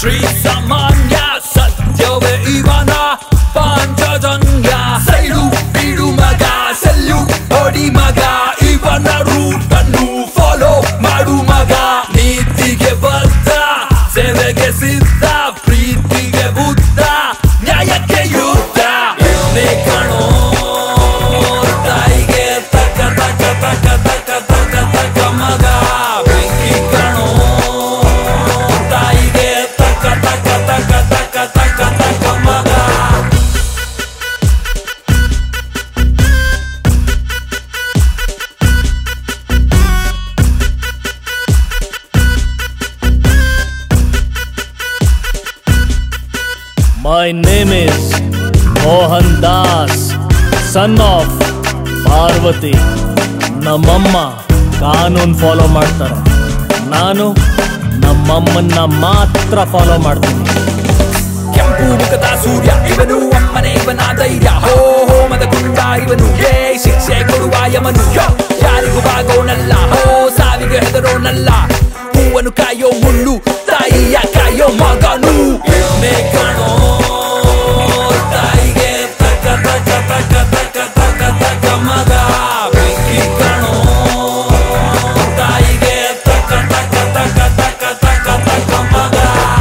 ಶ್ರೀ ಸಾಮಾನ್ಯ ಸತ್ಯವೇ ಇವನ ಪಾಂಚಜನ್ಯ ಸೈಡು ಬೀಡು ಮಗ ಸೆಲ್ಲು ಹೊಡಿ ಮಗ ಇವನ ರೂಟ್ ಅನ್ನು ಫಾಲೋ ಮಾಡು ಮಗ ನೀತಿಗೆ ಬದ್ಧ ಸೇವೆಗೆ ಸಿದ್ಧ ಪ್ರೀತಿಗೆ ಬುದ್ಧ ನ್ಯಾಯಕ್ಕೆ ಯುದ್ಧ ಎಣ್ಣೆ ಕಣೋ ತಾಯಿಗೆ ತಕ್ಕ ತಕ್ಕ ತಕ್ಕ ತಕ್ಕ ತಕ್ಕ ತಕ್ಕ ಮಗ ಬೆಂಕಿ ಕಣೋ ತಾಯಿಗೆ ತಕ್ಕ ತಕ್ಕ ತಕ್ಕ ತಕ್ಕ ತಕ್ಕ ತಕ್ಕ ಮಗ My name is Mohan Das, son of Parvati ನಮ್ಮಮ್ಮ ಕಾನೂನು ಫಾಲೋ ಮಾಡ್ತಾರೆ ನಾನು ನಮ್ಮಮ್ಮನ್ನ ಮಾತ್ರ ಫಾಲೋ ಮಾಡ್ತೀನಿ ಕೆಂಪು ಮುಖದ ಸೂರ್ಯ ಇವನು ಅಮ್ಮನೆ ಇವನ ಧೈರ್ಯ ಹೋ ಹೋಮದ ಗುಂಡ ಇವನು ಏ ಶಿಕ್ಷೆ ಕೊಡುವ ಯಮನು ಯೋ, ಯಾರಿಗೂ ಬಾಗೋನಲ್ಲ ಹೋ ಸಾವಿಗೆ ಹೆದರೋನಲ್ಲ ಹೂವನ್ನು ಕಾಯೋ ಮುಳ್ಳು ತಾಯಿಯ ಕಾಯೋ ಮಗನು ಎಣ್ಣೆ ಕಾಣೋ ತಾಯಿಗೆ ತಕ್ಕ ತಕ್ಕ ತಕ್ಕ ತಕ್ಕ ತಕ್ಕ ತಕ್ಕ ಮಗ ಬೆಂಕಿ ಕಾಣೋ ತಾಯಿಗೆ ತಕ್ಕ ತಕ್ಕ ತಕ್ಕ ತಕ್ಕ ತಕ್ಕ ತಕ್ಕ ಮಗ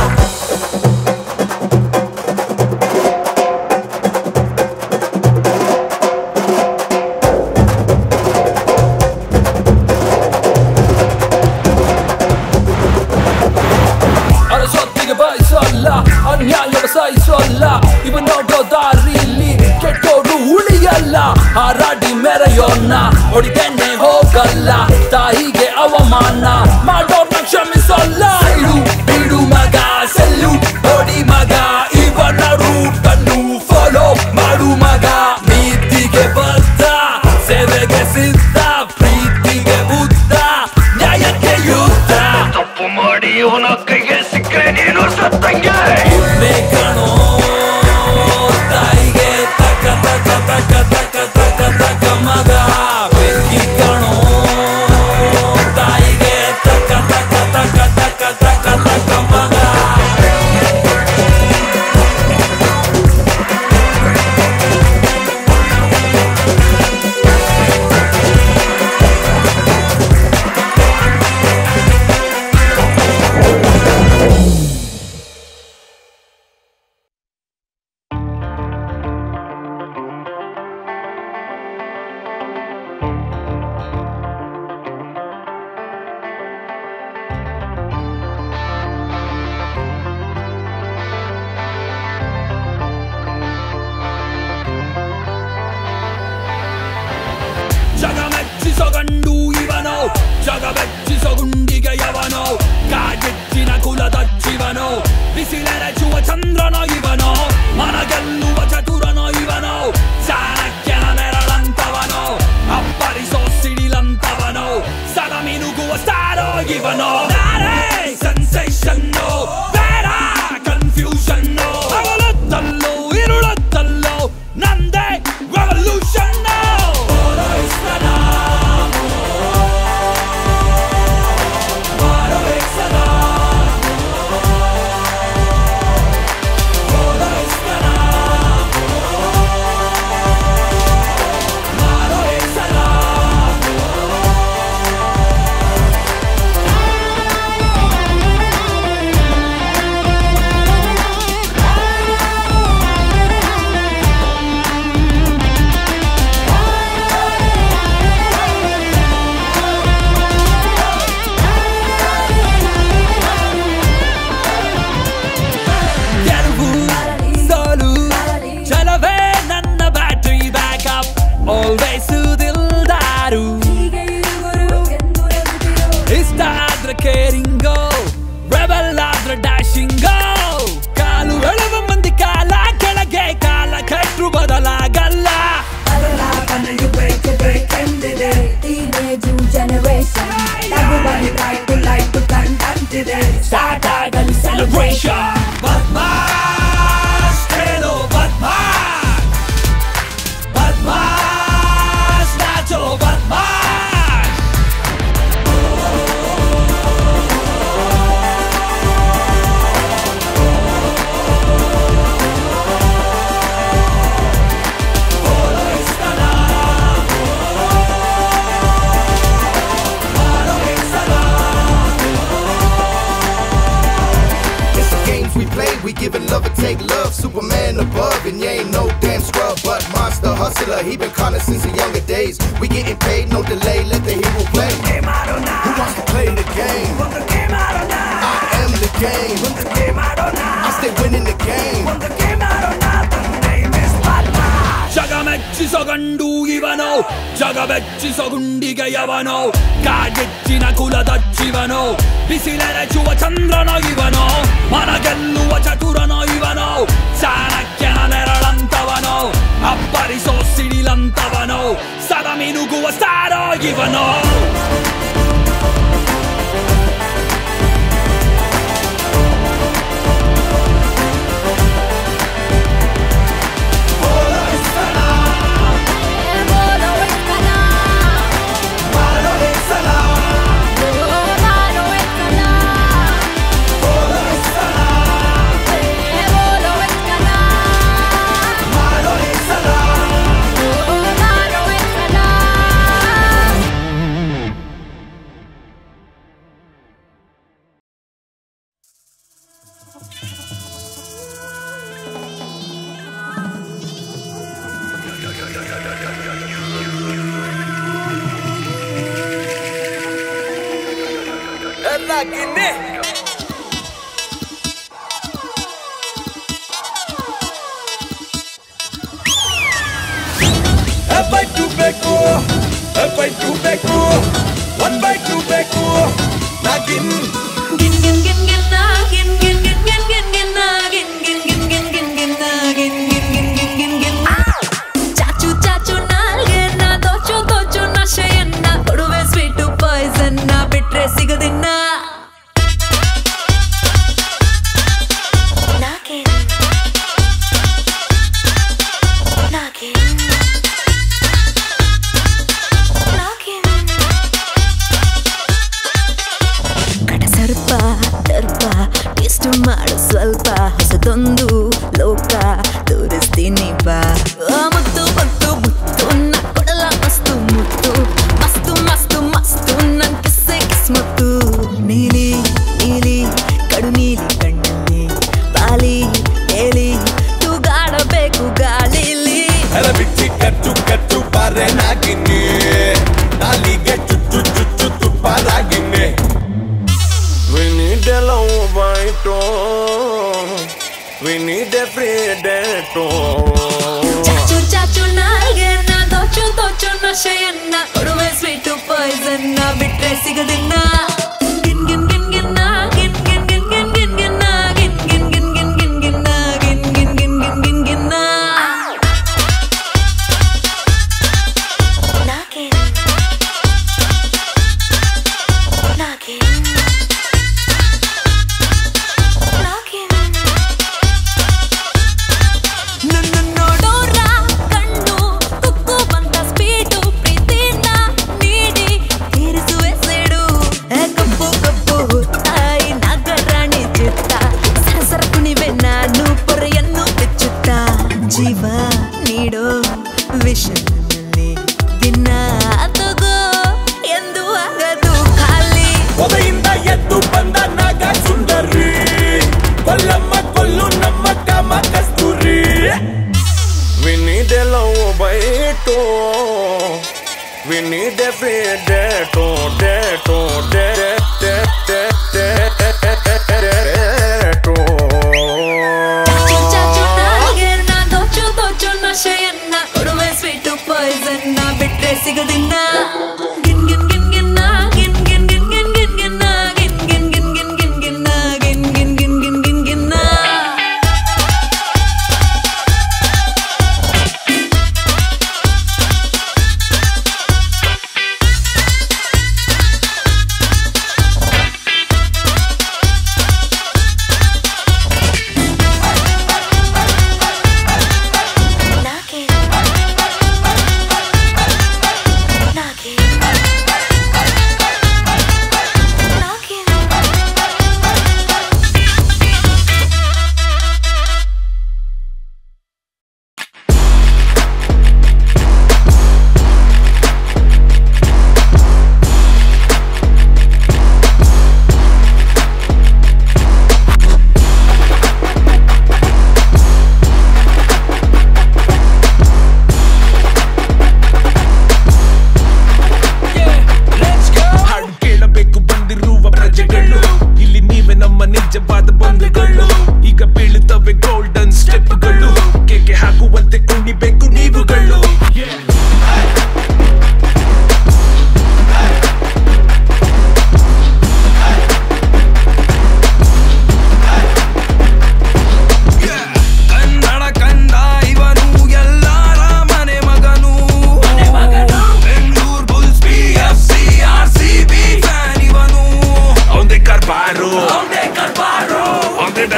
ಅರಸೊತ್ತಿಗೆ ಬಯಸಲ್ಲ ಅನ್ಯಾಯವ ಸಹಿಸಲ್ಲ ಇವನ್ ನೋಡೋ ದಾರಿಲಿ ಕೆಟ್ಟೋರು ಉಳಿಯಲ್ಲ ಹಾರಾಡಿ ಮೆರೆಯೋನ್ನ ಹೊಡಿದೇನೆ ಹೋಗಲ್ಲ ತಾಯಿಗೆ ಅವಮಾನ ಮಾಡೋರ್ನ ಕ್ಷಮಿಸಲ್ಲ ಇಡು ಬಿಡು ಮಗ ಸೆಲ್ಲು ಹೊಡಿ ಮಗ ಇವನ ರೂಟ್ ಅನ್ನು ಫಾಲೋ ಮಾಡು ಮಗ ನೀತಿಗೆ ಬದ್ಧ ಸೇವೆಗೆ ಸಿದ್ಧ ಪ್ರೀತಿಗೆ ಬುದ್ಧ ನ್ಯಾಯಕ್ಕೆ ಯುದ್ಧ ತಪ್ಪು ಮಾಡಿ ಅವನ ಕೈಗೆ ಸಿಕ್ಕರೆ ನೀನು ಸತ್ತಂಗೆ ಇವ್ನೇ ಕಣೋ ತಾಯಿಗೆ ತಕ್ಕ ತಕ್ಕ ತಕ್ಕ ತಕ್ಕ ತಕ್ಕ ತಕ್ಕ ಮಗ ಬೆಂಕಿ ಕಣೋ ತಾಯಿಗೆ ತಕ್ಕ ತಕ್ಕ ತಕ್ಕ ತಕ್ಕ ತಕ್ಕ ತಕ್ಕ ಮಗ ಜಗ ಮೆಚ್ಚಿಸೋ ಗಂಡು ಇವನೋ ಜಗ ಮೆಚ್ಚಿಸೋ ಗುಂಡಿಗೆ ಯವನೋ ಕಾಗೆಚ್ಚಿನ ಕುಲದ ಜೀವನೋ ಬಿಸಿಲೆರಚುವ ಚಂದ್ರನೋ ಇವನೋ ಮನ ಗೆಲ್ಲುವ ಚತುರನೋ ಇವನೋ ಚಾಣಕ್ಯನ ನೆರಳಂತವನೋ ಅಪ್ಪರಿಸೋ ಸಿಡಿಲಂತವನೋ ಸದ ಮಿನುಗುವ ಸ್ಟಾರೋ ಇವನೋ ಸೆನ್ಸೇಷನ್ನೋ ಬೇಡ ಕನ್ಫ್ಯೂಷನ್ನೋ ಅವಲತ್ತಲ್ಲೋ ಇರುಳತ್ತಲ್ಲೋ ನಂದೇ ರೆವಲ್ಯೂಷನ್ನೋ ಗೆಲುವು ಸೋಲು ಚಲವೇ ನನ್ನ ಬ್ಯಾಟ್ರಿ ಬ್ಯಾಕಪ್ ಆಲ್ವೇಸ್ ದಿಲ್ದಾರು ಇಷ್ಟ ಆದ್ರೆ ಕೇರಿಂಗೋ ರೆಬಲ್ ಆದ್ರೆ ಡ್ಯಾಶಿಂಗೋ ಕಾಲು ಎಳುವ ಮಂದಿ ಕಾಲ ಕೆಳಗೆ ಕಾಲ ಕಟ್ರು ಬದಲಾಗಲ್ಲ Teenage new generation. Everybody try to like to content today. Start ಆಗಲಿ ಸೆಲೆಬ್ರೇಷನ್ ಬದ್ಮಾಶ್ ಕೇಳೋ ಬದ್ಮಾಶ್ ಬದ್ಮಾಶ್ ನಾಚೋ ಬದ್ಮಾಶ್ We giving love and take love, Superman above. And you ain't no damn scrub, but monster hustler. He been calling since the younger days. We getting paid, no delay, let the hero play. Who wants to play the game? I am the game. I stay winning the game. ಜಗ ಮೆಚ್ಚಿಸೋ ಗಂಡು ಇವನು ಜಗ ಮೆಚ್ಚಿಸೋ ಗುಂಡಿಗೆ ಯವನು ಕಾಗೆಚ್ಚಿನ ಕುಲದ ಜೀವನು ಬಿಸಿಲೆರಚುವ ಚಂದ್ರನ ಇವನು ಮನ ಗೆಲ್ಲುವ ಚತುರನ ಇವನು ಚಾಣಕ್ಯನ ನೆರಳಂತವನು ಅಪ್ಪರಿಸೋ ಸಿಡಿಲಂತವನು ಸದ ಮಿನುಗುವ ಸಾರೋ ಇವನು ಬೈಟು ಬೇಕು ಬೈಟು ಬೇಕು ಒನ್ ಬೈಟು ಬೇಕು ನಾಗಿನ್ ಚಾಚು ಚಾಚು ನಾಲ್ಗೆನ್ನ ದೋಚು ದೋಚು ನಶೆಯನ್ನ ಕೊಡುವೆ ಸ್ವೀಟು ಪಾಯ್ಸನ್ನ ಬಿಟ್ರೆ ಸಿಗದಿನ್ನ ಕಟ ಸರ್ಪ ದರ್ಪ ಟೇಸ್ಟ್ ಮಾಡು ಸ್ವಲ್ಪ ಹೊಸದೊಂದು ಲೋಕ ತೋರಿಸ್ತೀನಿ ಬಾ ಆ ಮುತ್ತು ಮುತ್ತು ಮುತ್ತು ನ ಕೊಡಲ ಮಸ್ತು ಮುತ್ತು ಮಸ್ತು ಮಸ್ತು ಮಸ್ತು ನನ್ ಕಿಸ್ಸೆ ಕಿಸ್ಮತ್ತು ನೀಲಿ ನೀಲಿ ಕಡು ನೀಲಿ ಕಣ್ಣಲ್ಲಿ ಬಾಲಿ ತೇಲಿ ತೂಗಾಡಬೇಕು ಗಾಳಿಲಿ ಎಲ ಬಿಚ್ಚಿ ಕಚ್ಚು ಕಚ್ಚು ಬಾರೆ ನಾಗಿನ್ನಿ ನಾಲಿಗೆ ಚುಚ್ಚು ಚುಚ್ಚು ತುಪ್ಪಾರಾಗಿನ್ನಿ We need a long bite, we need a freedom. ಚಾಚು ಚಾಚು ನಾಲ್ಗೆ ನಾ ದೋಚು ದೋಚು ನಶೆಯನ್ನ ಕೊಡುವೆ ಸ್ವೀಟು ಪಾಯ್ಸನ್ನ ಬಿಟ್ರೆ ಸಿಗದಿನ್ನ ಗಿನ್ ಗಿನ್ ಗಿನ್ ಗಿನ್ನ ಗಿನ್ ಗಿನ್ ಗಿನ್ ಗಿನ್ ಗಿನ್ ಗಿನ್ನ ಗಿನ್ ಗಿನ್ ಗಿನ್ ಗಿನ್ ಗಿನ್ ಗಿನ್ನ ಗಿನ್ ಗಿನ್ ಗಿನ್ ಗಿನ್ ಗಿನ್ ಗಿನ್ನ ನನ್ನ ನೋಡೋರ ಕಣ್ಣು ಕುಕ್ಕು ಬಂದ ಸ್ಪೀಡು ಪ್ರೀತಿನ ನೀಡಿ ತೀರಿಸುವೆ ಸೇಡು ಏ ಕಪ್ಪು ಕಪ್ಪು ತಾಯಿ ನಾಗರಾಣಿ ಚಿತ್ತ ಸರಸರ ಕುಣಿವೆ ನಾನು ಪೊರೆಯನ್ನು ಬಿಚ್ಚುತ್ತ ಜೀವ ನೀಡೋ ವಿಷಯದಲ್ಲಿ ದಿನ ತಗೋ ಎಂದು ಆಗದು ಖಾಲಿ ಒದೆಯಿಂದ ಎದ್ದು ಬಂದ ನಾಗ ಸುಂದರಿ ಕೊಲ್ಲಮ್ಮ ಕೊಲ್ಲು ನಮ್ಮ ಕಾಮ ಕಸ್ತೂರಿ We need a long bite, we need a freedom, ಚಾಚು ಚಾಚು ನಾಲ್ಗೆ ನಾ ದೋಚು ದೋಚು ನಶೆಯನ್ನ ಕೊಡುವೆ ಸ್ವೀಟು ಪಾಯ್ಸನ್ನ ಬಿಟ್ರೆ ಸಿಗದಿನ್ನ ಗಿನ್ ಗಿನ್ ಗಿನ್ ಗಿನ್ನ ಗಿನ್ ಗಿನ್ ಗಿನ್ ಗಿನ್ ಗಿನ್ ಗಿನ್ನ ಗಿನ್ ಗಿನ್ ಗಿನ್ ಗಿನ್ ಗಿನ್ ಗಿನ್ನ ಗಿನ್ ಗಿನ್ ಗಿನ್ ಗಿನ್ ಗಿನ್ ಗಿನ್ನ ಬೇಕು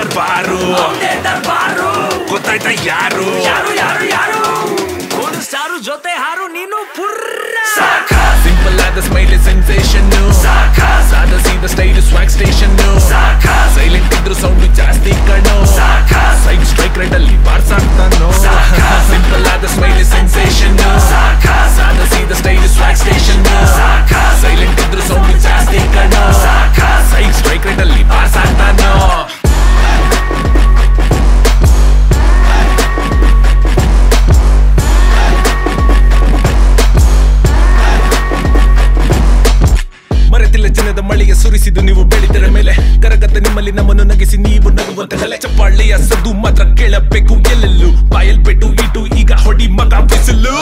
ದರ್ಬಾರು ದರ್ಬಾರು ಗೊತ್ತಾಯ್ತಾ ಯಾರು ಯಾರು ಯಾರು ಯಾರು ಸಾರು ಜೊತೆ ಹಾರು ನೀನು ಪುರ್ರ ಸಿಂಪಲ್ ಆದ ಸ್ಮೈಲ್ ಸೆನ್ಸೇಷನ್ ಸಾದ ಸೀದ ಸ್ಟೈಲ್ ಸ್ವಾಗ್ ಸ್ಟೇಷನ್ ಸೈಲೆಂಟ್ ಇದ್ರು ಸೌಂಡ್ ಜಾಸ್ತಿ ಕಣ್ಣು ಸೈಡ್ ಸ್ಟ್ರೈಕ್ ರೇಟ್ ಅಲ್ಲಿ ಬಾರ್ಸಾಕ್ತಾನೋ ಸಿಂಪಲ್ ಆದ ಸ್ಮೈಲ್ ಸೆನ್ಸೇಷನ್ ಸಾದ ಸೀದ ಸ್ಟೈಲ್ ಸ್ವಾಗ್ ಸ್ಟೇಷನ್ ಸೈಲೆಂಟ್ ಇದ್ರು ಸೌಂಡ್ ಜಾಸ್ತಿ ಕಣ್ಣು ಸೈಡ್ ಸ್ಟ್ರೈಕ್ ರೇಟ್ ಅಲ್ಲಿ ಬಾರ್ಸಾಕ್ತಾನೋ ಮರೆತಿಲ್ಲ ಜನದ ಮಳೆಗೆ ಸುರಿಸಿದ್ದು ನೀವು ಬೆಳೆದರ ಮೇಲೆ ಕರಗತ್ತ ನಿಮ್ಮಲ್ಲಿ ನಮ್ಮನ್ನು ನಗಿಸಿ ನೀವು ನಗುವಂತ ಕಲೆ ಚಪ್ಪಾಳೆಯ ಸದ್ದು ಮಾತ್ರ ಕೇಳಬೇಕು ಎಲ್ಲೆಲ್ಲೂ ಬಾಯಲ್ ಬೆಟ್ಟು ಇಟ್ಟು ಈಗ ಹೊಡಿ ಮಗ ಬಿಸಿಲು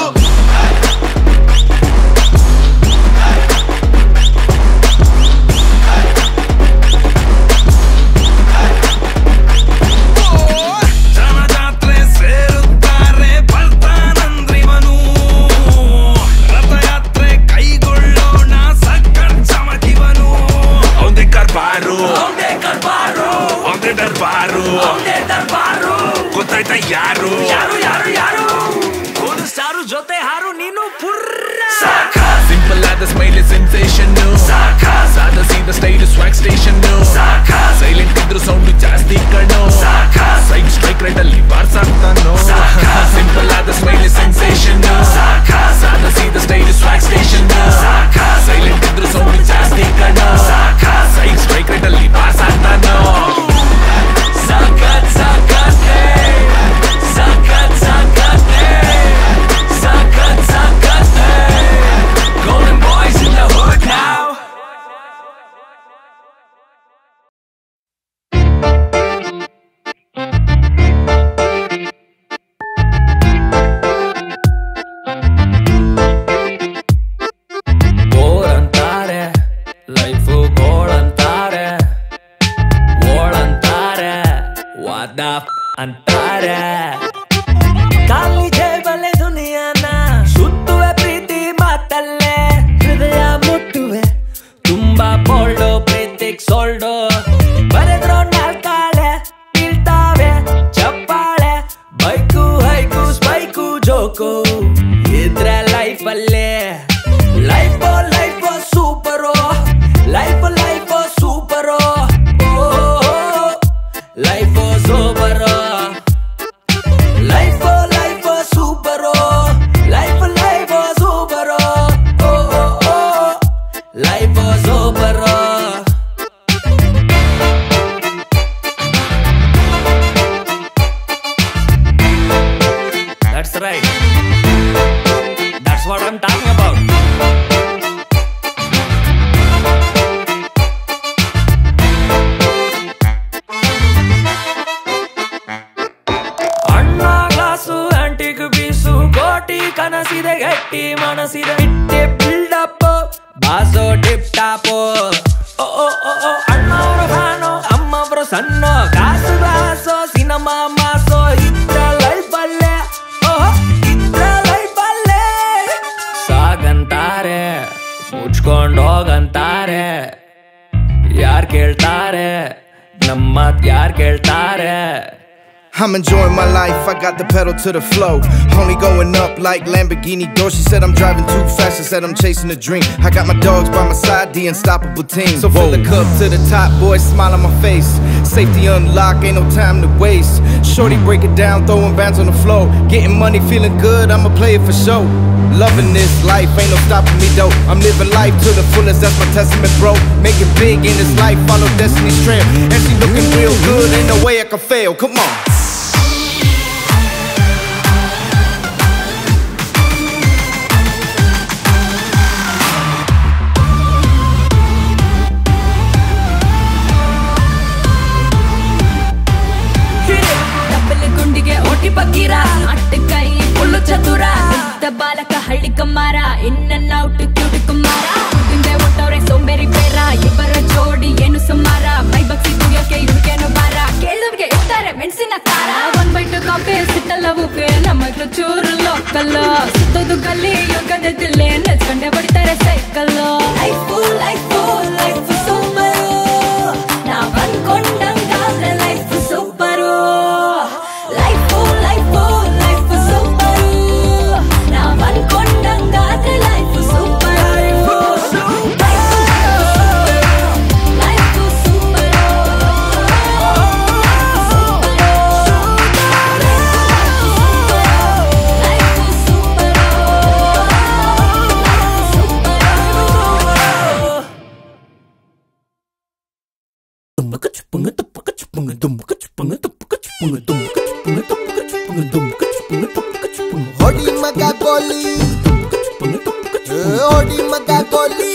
ಜನಜಾತ್ರೆ ಸೇರುತ್ತಾರೆ ಬರ್ತಾನಂದ್ರಿವನು ರಥಯಾತ್ರೆ ಕೈಗೊಳ್ಳೋಣ ಸಕ್ಕರ್ ಚಮಕಿವನು ಒಂದೇ ಕರ್ಬಾರು ದರ್ಬಾರು ಒಂದೇ ದರ್ಬಾರು ದರ್ಬಾರು ಗೊತ್ತಾಯ್ತಾ ಯಾರು ಯಾರು ಯಾರು ಯಾರು ಸಾರು ಜೊತೆ ಹಾರು ನೀನು ಪುರ್ರ ಸಿಂಪಲ್ ಆದ ಸ್ಮೈಲ್ ಸೆನ್ಸೇಷನ್ ಸಾದ ಸೀದ ಸ್ಟೈಲ್ ಸ್ವಾಗ್ ಸ್ಟೇಷನ್ ಸೈಲೆಂಟ್ ಇದ್ರು ಸೌಂಡ್ ಜಾಸ್ತಿ ಕಣ್ಣು ಸೈಡ್ ಸ್ಟ್ರೈಕ್ ರೇಟ್ ಅಲ್ಲಿ ಬಾರ್ಸಾಕ್ತಾನೋ ಸಿಂಪಲ್ ಆದ ಸ್ಮೈಲ್ ಸೆನ್ಸೇಷನ್ ಸಾದ ಸೀದ ಸ್ಟೈಲ್ ಸ್ವಾಗ್ ಸ್ಟೇಷನ್ ಸೈಲೆಂಟ್ ಇದ್ರು ಸೌಂಡ್ ಜಾಸ್ತಿ ಕಣ್ಣು ಸೈಡ್ ಸ್ಟ್ರೈಕ್ ರೇಟ್ ಅಲ್ಲಿ ಬಾರ್ಸಾಕ್ತಾನೋ Sakat, sakat, hey. Sakat, sakat, hey. Sakat, sakat, hey. Golden boys in the hood now. Bore ಅಂತಾರೆ ಲೈಫು ಗೋಳ್ ಅಂತಾರೆ ಓಳಂತಾರೆ ವಾದ ಅಂತಾರೆ ಖಾಲಿ ಜೇಬಲೆ ದುನಿಯಾನ ಸುತ್ತುವೆ ಪ್ರೀತಿ ಮಾತಲ್ಲೇ ಹೃದಯ ಮುಟ್ಟುವೆ ತುಂಬಾ ಬೋಲ್ಡು ಪ್ರೀತಿಗ್ ಸೋಲ್ಡು ಬರೆದ್ರು ನಾಲ್ಕಾಳೆ ಬೀಳ್ತಾವೆ ಚಪ್ಪಾಳೆ ಬೈಕು ಹೈಕು ಸ್ಪೈಕು ಜೋಕು ಇದ್ರೆ ಲೈಫಲ್ಲೇ life life super life life super life super life life super life life super life super That's right. That's what I'm talking about. ಅಣ್ಣ ಗ್ಲಾಸು ಆಂಟಿಗ್ ಬೀಸು ಕೋಟಿ ಕನಸಿದೆ ಗಟ್ಟಿ ಮನಸಿದೆ ಇಟ್ಟೆ ಬಿಲ್ಡಪ್ ಬಾಸು ಟಿಪ್ ಟಾಪು ಓ ಓ ಓ ಓ ಅಣ್ಣವ್ರು ಫ್ಯಾನು ಅಮ್ಮಬ್ರು ಸಣ್ಣ ಕಾಸು ಕಾಸು ಸಿನಿಮಾ ಮಾಸೋ ಇದ್ರ ಲೈಫ್ ಅಲ್ಲೇ ಓಹೋ ಇದ್ರ ಲೈಫ್ ಅಲ್ಲೇ ಸಾಗಂತಾರೆ ಮುಚ್ಕೊಂಡ್ ಹೋಗಂತಾರೆ ಯಾರ್ ಕೇಳ್ತಾರೆ ನಮ್ಮತ್ ಯಾರ್ ಕೇಳ್ತಾರೆ I'm enjoying my life, I got the pedal to the flow. Only going up like Lamborghini door. She said I'm driving too fast, I said I'm chasing a dream. I got my dogs by my side, the unstoppable team. So fill the cup to the top, boy, smile on my face. Safety unlocked, ain't no time to waste. Shorty break it down, throwing bands on the floor. Getting money, feeling good, I'ma play it for show. Loving this life, ain't no stopping me though. I'm living life to the fullest, that's my testament, bro. Make it big in this life, follow destiny's trail. And she looking real good, ain't no way I can fail. Come on. Double ಗುಂಡಿಗೆ ಓಟಿ ಬಗ್ಗಿರ ಅಟ್ಟಕೈ full ಚತುರ ಇದ್ದ ಬಾಲಕ ಹಳ್ಳಿ ಕಮ್ಮಾರ ಇನ್ನ out cute Kumara ಹಿಂದೆ ಹುಟ್ಟವ್ರೆ ಸೋಂಬೇರಿ ಬೇರ ಇಬ್ಬರ ಜೋಡಿ ಏನು ಸುಮಾರ ಮೈ ಬಗ್ಸಿ ಕುಡಿಯೋಕೆ ಇವ್ರಿಗೇನು ಬಾರ ಕೇಳೋರ್ಗೆ ಇರ್ತಾರೆ ಮೆಣಸಿನ ಖಾರ ಒಂದ್ ಬೈಟ್ ಕಾಫಿ ಸಿಟ್ಟಲ್ಲ ಉಪ್ಪೆ ನಮಗ್ಲು ಚೂರು ಲೋಕಲ್ ಸುತ್ತೋದು ಗಲ್ಲಿ ಯೋಗದ ದಿಲ್ಲೆ ನೆಚ್ಕೊಂಡೆ ಬಡಿತಾರೆ cycle life life life super ನಾವ್ ಅನ್ಕೊಂಡಂಗಾದ್ರೆ ಲೈಫ್ ಸೂಪರು ಹೊಡಿ ಮಗ ಗೋಲಿ ಹೊಡಿ ಮಗ ಗೋಲಿ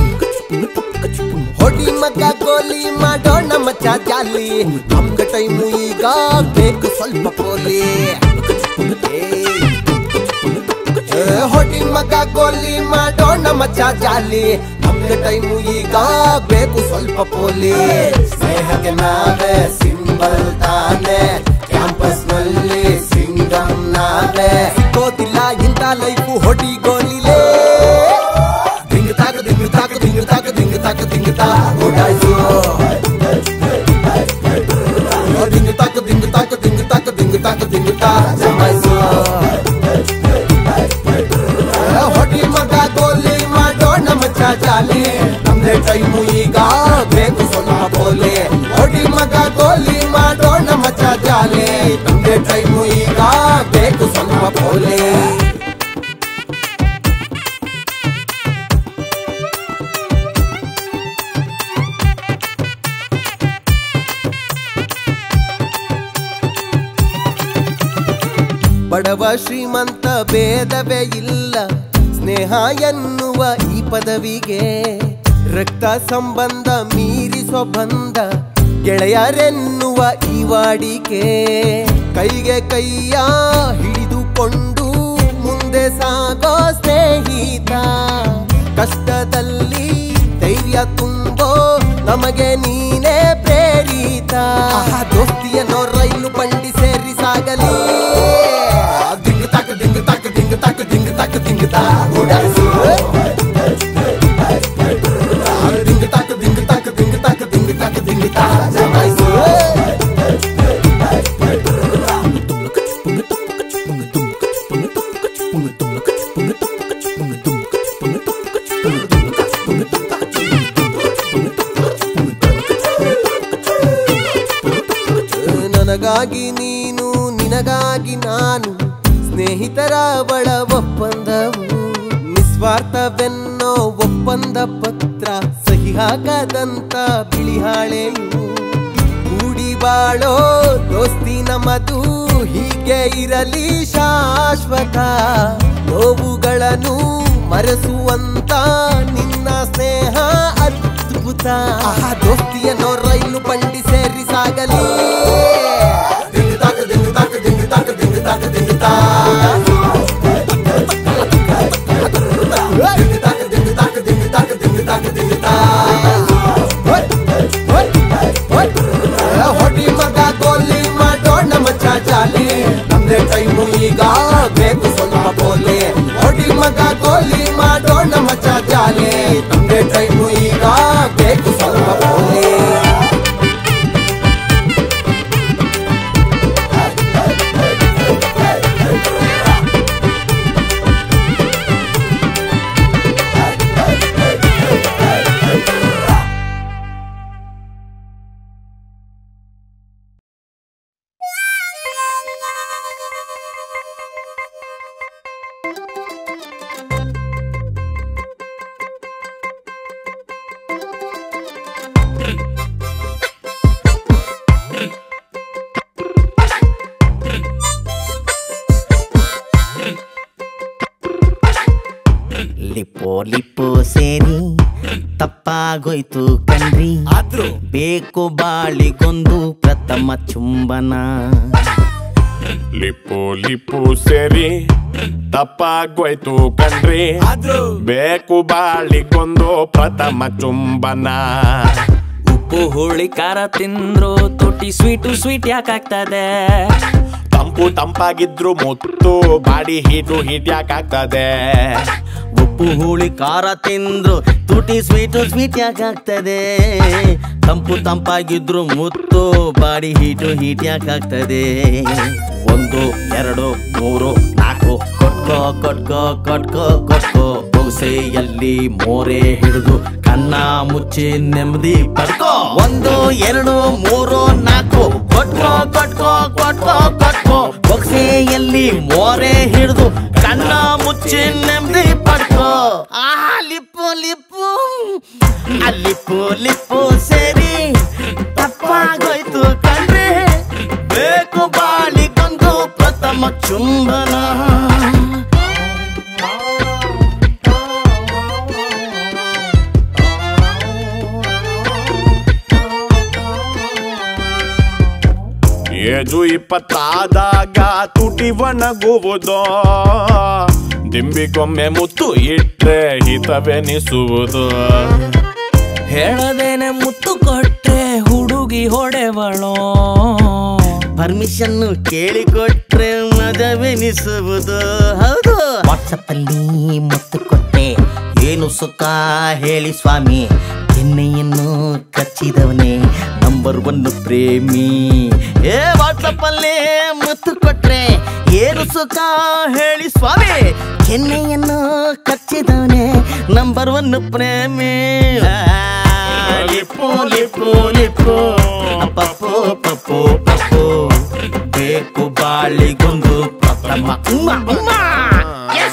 ಹೊಡಿ ಮಗ ಗೋಲಿ ಮಾಡೋಣ ಮಚ್ಚ ಜಾಲಿ ನಮ್ಗ ಟೈಮು ಈಗ ಬೇಕು ಸ್ವಲ್ಪ ಪೋಲಿ ಏ, ಹೊಡಿ ಮಗ ಗೋಲಿ ಮಾಡೋಣ ಮಚ್ಚ ಜಾಲಿ ನಮ್ಗ ಟೈಮು ಈಗ ಬೇಕು ಸ್ವಲ್ಪ ಪೋಲಿ ಸ್ನೇಹಕ್ಕೆ ನಾವೇ ಸಿಂಬಲ್ ತಾನೆ ಕ್ಯಾಂಪಸ್ ನಲ್ಲಿ ಸಿಂಗಮ್ ನಾವೇ ಸಿಕ್ಕೋದಿಲ್ಲ ಇಂಥ ಲೈಫು ಹೊಡಿ ಗೋಲಿಲೇ ದಿಂಗ್ ತಾಕ ದಿಂಗ್ ತಾಕ ದಿಂಗ್ ತಾಕ ದಿಂಗ್ ತಾಕ ದಿಂಗ್ ತಾ ಓಡಾಯ್ಸು ದಿಂಗ್ ತಾಕ ದಿಂಗ್ ತಾಕ ದಿಂಗ್ ತಾಕ ದಿಂಗ್ ತಾಕ ದಿಂಗ್ ತಾ ಜಮಾಯ್ಸು ಹೊಡಿ ಮಗ ಗೋಲಿ ಮಾಡೋಣ ಮಚ್ಚ ಜಾಲಿ ನಮ್ದೇ ಟೈಮು ಈಗ ಬೇಕು ಸ್ವಲ್ಪ ಬೋಲಿ ಹೊಡಿ ಮಗ ಗೋಲಿ ಮಾಡೋಣ ಮಚ್ಚ ಜಾಲಿ ನಮ್ದೇ ಟೈಮು ಈಗ ಬೇಕು ಸ್ವಲ್ಪ ಬೋಲಿ ಬಡವ ಶ್ರೀಮಂತ ಭೇದವೇ ಇಲ್ಲ ಸ್ನೇಹ ಎನ್ನುವ ಈ ಪದವಿಗೆ ರಕ್ತ ಸಂಬಂಧ ಮೀರಿಸೋ ಬಂಧ ಗೆಳೆಯರೆನ್ನುವ ಈ ವಾಡಿಕೆ ಕೈಗೆ ಕೈಯ ಹಿಡಿದುಕೊಂಡು ಮುಂದೆ ಸಾಗೋ ಸ್ನೇಹಿತ ಕಷ್ಟದಲ್ಲಿ ಧೈರ್ಯ ತುಂಬೋ ನಮಗೆ ನೀನೇ ಪ್ರೇರಿತ ಆಹಾ, ದೋಸ್ತಿಯನ್ನೋ ರೈಲು ಬಂಡಿ ಸೇರಿ ಸಾಗಲಿ ದಿಂಗ್ ತಾಕ ದಿಂಗ್ ತಾಕ ದಿಂಗ್ ತಾಕ ದಿಂಗ್ ತಾಕ ದಿಂಗ್ ತಾ ಓಡಾಡ್ಸು ದಿಂಗ್ ತಾಕ ದಿಂಗ್ ತಾಕ ದಿಂಗ್ ತಾಕ ದಿಂಗ್ ತಾಕ ದಿಂಗ್ ತಾ ಜಮಾಯ್ಸು ನನಗಾಗಿ ನೀನು ನಿನಗಾಗಿ ನಾನು ಸ್ನೇಹಿತರ ಬಳ ಒಪ್ಪಂದವು ನಿಸ್ವಾರ್ಥವೆನ್ನೋ ಒಪ್ಪಂದ ಪತ್ರ ಸಹಿ ಹಾಕದಂತ ಬಿಳಿ ಹಾಳೆಯು ಕೂಡಿ ಬಾಳೋ ದೋಸ್ತಿ ನಮ್ಮದು ಹೀಗೆ ಇರಲಿ ಶಾಶ್ವತ ನೋವುಗಳನ್ನು ಮರೆಸುವಂತ ನಿನ್ನ ಸ್ನೇಹ ಅದ್ಭುತ ಆಹಾ, ದೋಸ್ತಿಯನ್ನೋ ರೈಲು ಬಂಡಿ ಸೇರಿ ಸಾಗಲಿ ದಿಂಗ್ ತಾಕ ದಿಂಗ್ ತಾಕ ದಿಂಗ್ ತಾಕ ದಿಂಗ್ ತಾಕ ದಿಂಗ್ ತಾ. ದಿಂಗ್ ತಾಕ ದಿಂಗ್ ತಾಕ ದಿಂಗ್ ತಾಕ ದಿಂಗ್ ತಾಕ ದಿಂಗ್ ತಾ. ಹೊಯ್, ಹೊಯ್, ಹೊಯ್. ಹೊಡಿ ಮಗ ಗೋಲಿ ಮಾಡೋಣ ಮಚ್ಚ ಜಾಲಿ ನಮ್ದೇ ಟೈಮು ಈಗ ಬೇಕು ಸ್ವಲ್ಪ ಬೋಲಿ ಹೊಡಿ ಮಗ ಗೋಲಿ ಮಾಡೋಣ ಮಚ್ಚ ಜಾಲಿ ನಮ್ದೇ ಟೈಮು ಈಗ ಬೇಕು ಸ್ವಲ್ಪ ಬೋಲಿ ಲಿಪ್ಪೋ ಲಿಪ್ಪೋ ಸೇರಿ ತಪ್ಪಾಗೋಯ್ತು ಕಣ್ರಿ ಆದ್ರೂ ಬೇಕು ಬಾಳಿಗೊಂದು ಪ್ರಥಮ ಚುಂಬನ ಲಿಪ್ಪು ಲಿಪ್ಪು ಸೇರಿ ತಪ್ಪಾಗೋಯ್ತು ಕಣ್ರಿ ಆದ್ರೂ ಬೇಕು ಬಾಳಿಗೊಂದು ಪ್ರಥಮ ಚುಂಬನ ಉಪ್ಪು ಹುಳಿ ಖಾರ ತಿಂದ್ರು ತೊಟ್ಟಿ ಸ್ವೀಟು ಸ್ವೀಟ್ ಯಾಕಾಗ್ತದೆ ತಂಪು ತಂಪಾಗಿದ್ರು ಮುತ್ತು ಬಾಡಿ ಹೀಟು ಹೀಟ್ ಯಾಕಾಗ್ತದೆ ಉಪ್ಪು ಹುಳಿ ಖಾರ ತಿಂದ್ರು ತುಟಿ ಸ್ವೀಟು ಸ್ವೀಟ್ ಯಾಕಾಗ್ತದೆ ತಂಪು ತಂಪಾಗಿದ್ರು ಮುತ್ತು ಬಾಡಿ ಹೀಟು ಹೀಟ್ ಯಾಕಾಗ್ತದೆ ಒಂದು ಎರಡು ಮೂರು ನಾಲ್ಕು ಕೊಟ್ಕೋ ಕೊಟ್ಕೋ ಕೊಟ್ಕೋ ಕೊಟ್ಕೋ ಬೊಗಸೆಯಲ್ಲಿ ಮೋರೆ ಹಿಡಿದು ಕಣ್ಣ ಮುಚ್ಚಿ ನೆಮ್ಮದಿ ಪಡ್ಕೋ ಒಂದು ಎರಡು ಮೂರು ನಾಲ್ಕು ಕೊಟ್ಕೋ ಕೊಟ್ಕೋ ಕೊಟ್ಕೋ ಕೊಟ್ಕೋ ಬೊಗಸೆಯಲ್ಲಿ ಮೋರೆ ಹಿಡಿದು ಕಣ್ಣ ಮುಚ್ಚಿ ನೆಮ್ಮದಿ ಪಡ್ಕೋ ಆ ಲಿಪ್ಪು ಲಿಪ್ಪು ಆ ಲಿಪ್ಪು ಲಿಪ್ಪು ಸೇರಿ ತಪ್ಪಾಗೋಯ್ತು ಕಣ್ರಿ ಏಜು ಇಪ್ಪತ್ತಾದಾಗ ತುಟಿ ಒಣಗುವುದು ದಿಂಬಿಗೊಮ್ಮೆ ಮುತ್ತು ಇಟ್ರೆ ಹಿತವೆನಿಸುವುದು ಹೇಳದೇನೆ ಮುತ್ತು ಕೊಟ್ರೆ ಹುಡುಗಿ ಹೊಡೆವಳೋ ಪರ್ಮಿಷನ್ ಕೇಳಿಕೊಟ್ರೆ ಮಜವೆನಿಸುವುದು ಹೌದು ವಾಟ್ಸಪ್ ಅಲ್ಲಿ ಮುತ್ತು ಕೊಟ್ಟೆ ಏನು ಸುಖ ಹೇಳಿ ಸ್ವಾಮಿ ಎಣ್ಣೆಯನ್ನು ಕಚ್ಚಿದವನೇ ನಂಬರ್ ಒನ್ ಪ್ರೇಮಿ ಏ ವಾಟ್ಸಪ್ ಅಲ್ಲಿ ಮುತ್ತು ಕೊಟ್ರೆ ಏನು ಸುಖ ಹೇಳಿ ಸ್ವಾಮಿ ಚೆನ್ನೈಯನ್ನು ಕಚ್ಚಿದವನೇ ನಂಬರ್ ಒನ್ ಪ್ರೇಮಿ ಆ, ಲಿಪ್ಪು ಲಿಪ್ಪು ಲಿಪ್ಪು ಪಪ್ಪು ಪಪ್ಪು ಪಪ್ಪು ಬೇಕು ಬಾಳಿಗೊಂದು ಪ್ರಥಮ ಉಮ್ಮ, ಉಮ್ಮ. Yes!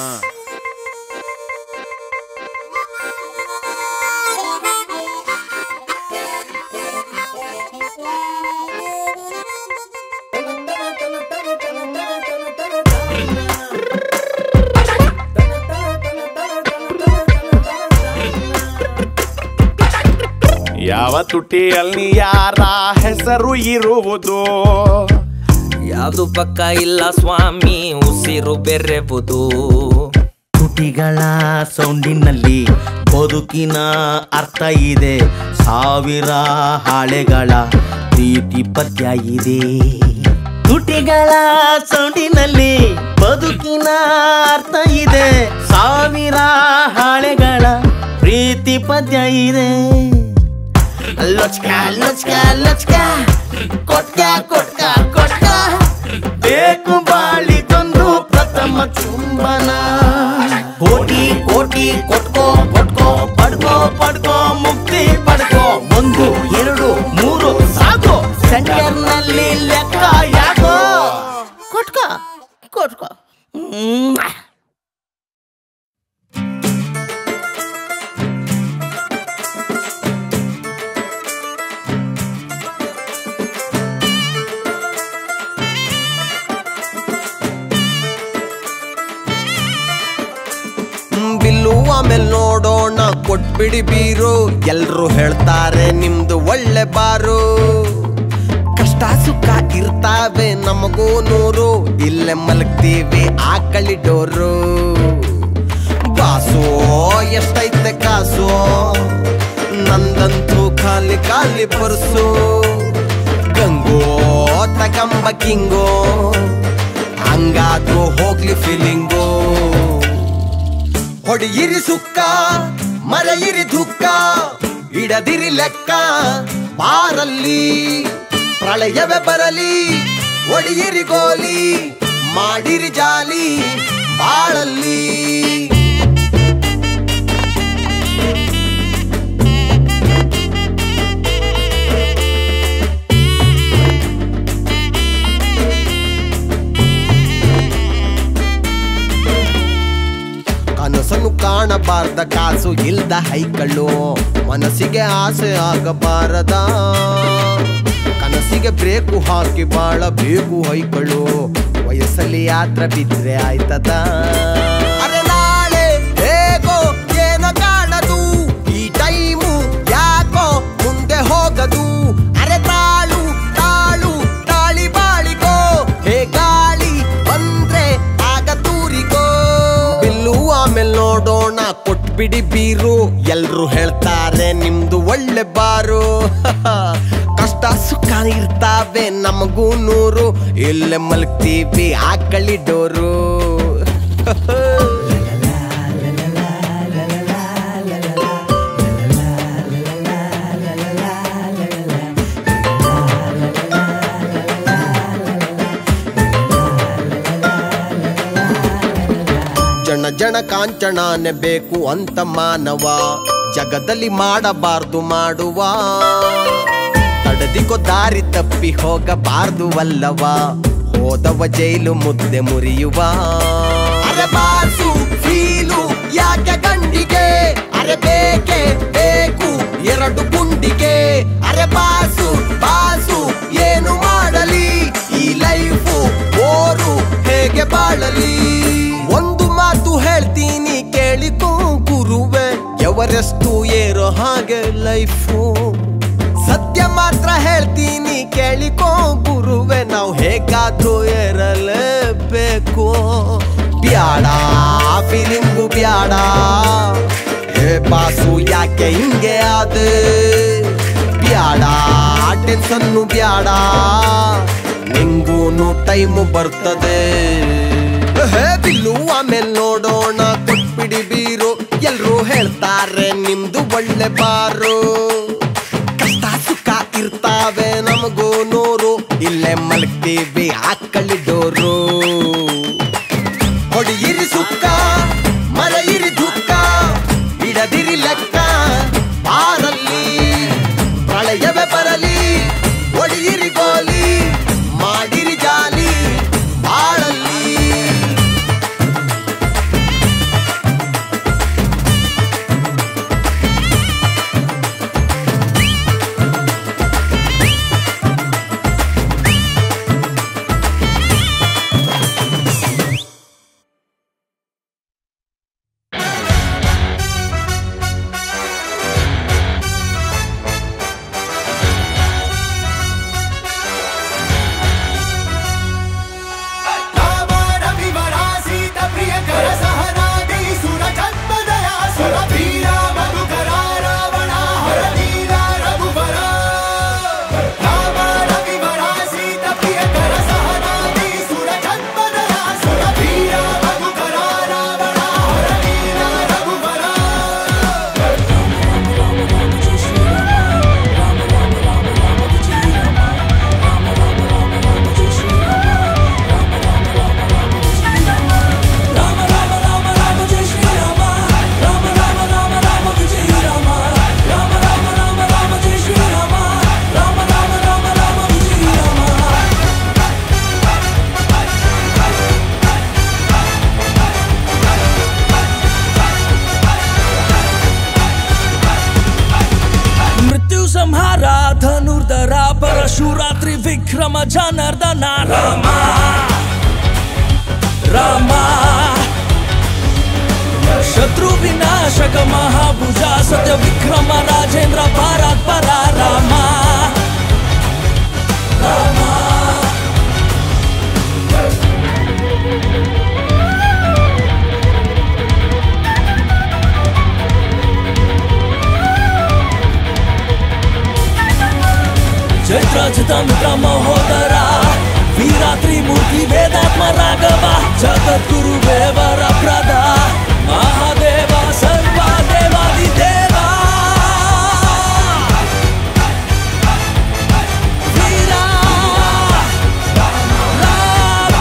ಯಾವ ತುಟಿಯಲ್ಲಿ ಯಾರ ಹೆಸರು ಇರುವುದು ಯಾವುದು ಪಕ್ಕ ಇಲ್ಲ ಸ್ವಾಮಿ ಉಸಿರು ಬೆರೆವುದು ತುಟಿಗಳ ಸೌಂಡಿನಲ್ಲಿ ಬದುಕಿನ ಅರ್ಥ ಇದೆ ಸಾವಿರ ಹಾಳೆಗಳ ಪ್ರೀತಿ ಪದ್ಯ ಇದೆ ತುಟಿಗಳ ಸೌಂಡಿನಲ್ಲಿ ಬದುಕಿನ ಅರ್ಥ ಇದೆ ಸಾವಿರ ಹಾಳೆಗಳ ಪ್ರೀತಿ ಪದ್ಯ ಇದೆ ಲೊಚ್ಕ ಲೊಚ್ಕ ಲೊಚ್ಕ ಕೊಟ್ಕ ಕೊಟ್ಕ ಕೊಟ್ಕ ಬೇಕು ಬಾಳಿಗೊಂದು ಪ್ರಥಮ ಚುಂಬನ ಕೋಟಿ ಕೋಟಿ ಕೊಟ್ಕೋ ಕೊಟ್ಕೋ ಪಡ್ಕೋ ಪಡ್ಕೋ ಮುಕ್ತಿ ಪಡ್ಕೋ ಒಂದು ಎರಡು ಮೂರು ಸಾಕು ಸೆಂಟರ್ನಲ್ಲಿ ಲೆಕ್ಕ ಯಾಕೋ ಕೊಟ್ಕೋ ಕೊಟ್ಕೋ ಹ್ಮ್. ಬಿಲ್ಲು ಆಮೇಲೆ ನೋಡೋಣ ಕೊಟ್ಬಿಡಿ ಬೀರು ಎಲ್ರು ಹೇಳ್ತಾರೆ ನಿಮ್ದು ಒಳ್ಳೆ ಬಾರು ಕಷ್ಟ ಸುಖ ಇರ್ತಾವೆ ನಮಗೂ ನೂರು ಇಲ್ಲೇ ಮಲಗ್ತೀವಿ ಆಕಳಿ ಡೋರು ಬಾಸು ಎಷ್ಟೈತೆ ಕಾಸು ನಂದಂತೂ ಖಾಲಿ ಖಾಲಿ ಪರ್ಸು ಗಂಗೋ ತಗಂಬ ಕಿಂಗೋ ಹಂಗಾದ್ರೂ ಹೋಗ್ಲಿ ಫೀಲಿಂಗು ಹೊಡೆಯಿರಿ ಸುಕ್ಕ ಮರೆಯಿರಿ ದುಃಖ ಇಡದಿರಿ ಲೆಕ್ಕ ಬಾರಲ್ಲಿ ಪ್ರಳಯವೇ ಬರಲಿ ಒಡೆಯಿರಿ ಗೋಲಿ ಮಾಡಿರಿ ಜಾಲಿ ಬಾಳಲ್ಲಿ ಕನಸನ್ನು ಕಾಣಬಾರ್ದ ಕಾಸು ಇಲ್ದ ಹೈಕಳು ಮನಸ್ಸಿಗೆ ಆಸೆ ಆಗಬಾರದ ಕನಸಿಗೆ ಬ್ರೇಕು ಹಾಕಿ ಬಾಳಬೇಕು ಹೈಕಳು ವಯಸ್ಸಲ್ಲಿ ಯಾತ್ರ ಬಿದ್ರೆ ಆಯ್ತದ ಅರೆ ನಾಳೆ ಹೇಗೋ ಏನೋ ಕಾಣದು ಈ ಟೈಮು ಯಾಕೋ ಮುಂದೆ ಹೋಗದು ಅರೆ ತಾಳು ತಾಳು ತಾಳಿ ಬಾಳಿಗೋ ಹೇ ಗಾಳಿ ಬಂದ್ರೆ ಆಗ ತೂರಿಗೋ ಬಿಲ್ಲು ಆಮೇಲೆ ನೋಡೋಣ ಕೊಟ್ಬಿಡಿ ಬೀರು ಎಲ್ರು ಹೇಳ್ತಾರೆ ನಿಮ್ದು ಒಳ್ಳೆ ಬಾರು ಕಷ್ಟ ಸುಖ ಇರ್ತಾವೆ ನಮಗೂ ನೂರು ಇಲ್ಲೇ ಮಲಗ್ತೀವಿ ಆಕಳಿ ಡೋರು ಜನ ಜನ ಕಾಂಚಣಾನೆ ಬೇಕು ಅಂತ ಮಾನವ ಜಗದಲ್ಲಿ ಮಾಡಬಾರ್ದು ಮಾಡುವ ತಡದಿಕೋ ದಾರಿ ತಪ್ಪಿ ಹೋಗಬಾರ್ದು ಅಲ್ಲವ ಹೋದವ ಜೈಲು ಮುದ್ದೆ ಮುರಿಯುವ ಅರೆ ಬಾಸು ಫೀಲು ಯಾಕೆ ಗಂಡಿಗೆ ಅರೆ ಬೇಕೆ ಬೇಕು ಎರಡು ಗುಂಡಿಗೆ ಅರೆ ಬಾಸು ಬಾಸು ಏನು ಮಾಡಲಿ ಈ ಲೈಫು ಓರು ಹೇಗೆ ಬಾಳಲಿ ಒಂದು ಮಾತು ಹೇಳ್ತೀನಿ ಕೇಳಿಕೋ ಗುರುವೆ ಎವರೆಷ್ಟು ಏರೋ ಹಾಗೆ ಲೈಫು ಸತ್ಯ ಮಾತ್ರ ಹೇಳ್ತೀನಿ ಕೇಳಿಕೋ ಗುರುವೆ ನಾವು ನಾವು ಹೇಗಾದ್ರೂ ಏರಲೇಬೇಕು ಬ್ಯಾಡ ಫೀಲಿಂಗು ಬ್ಯಾಡ ಏ ಬಾಸು ಯಾಕೆ ಹಿಂಗೆ ಆದ ಬ್ಯಾಡ ಟೆನ್ಷನ್ನು ಬ್ಯಾಡ ನಿಂಗೂನು ಟೈಮು ಬರ್ತದೆ ಹೇ ಬಿಲ್ಲು ಆಮೇಲೆ ನೋಡೋಣ ಕೊಟ್ಬಿಡಿ ಬೀರು ಎಲ್ರೂ ಹೇಳ್ತಾರೆ ನಿಮ್ದು ಒಳ್ಳೆ ಬಾರು ಕಷ್ಟ ಸುಖ ಇರ್ತಾವೆ ನಮಗೂ ನೂರು ಇಲ್ಲೇ ಮಲಗ್ತೀವಿ ಹಾಕಳಿ ಡೋರು ಹೊಡಿಯಿರಿ ಸುಕ್ಕ ಮರೆಯಿರಿ ದುಃಖ ಬಿಡದಿರಿ ಲೆಕ್ಕ ಬಾರಲ್ಲಿ ಪ್ರಳಯವೇ ಬರಲಿ ಹೊಡಿಯಿರಿ ಗೋಲಿ ಮಾಡಿರಿ ಜಾಲಿ ಬಾಳಲ್ಲಿ ಮೃತ್ಯು ಸಂಹಾರ ಧನುರ್ಧರ ಪರಶುರಾತ್ರಿ ವಿಕ್ರಮ ಜನಾರ್ದನ ರಾಮ ರಾಮ ಶತ್ರು ವಿನಾಶಕ ಮಹಾಭುಜ ಸತ್ಯ ವಿಕ್ರಮ ರಾಜೇಂದ್ರ ಭಾರತ್ ಪರ ರಾಮ ರಾಮ ಚೈತ್ರ ಚಿತಮಿತ್ರ ಮಹೋದರ ವೀರಾತ್ರಿ ಮೂರ್ತಿ ವೇದಾತ್ಮ ರಾಘವ ಜಗದ್ಗುರು ದೇವರ ಪ್ರದ ಮಹಾದೇವ ಸರ್ವ ದೇವಾದಿ ದೇವ ವೀರ ರಾಮ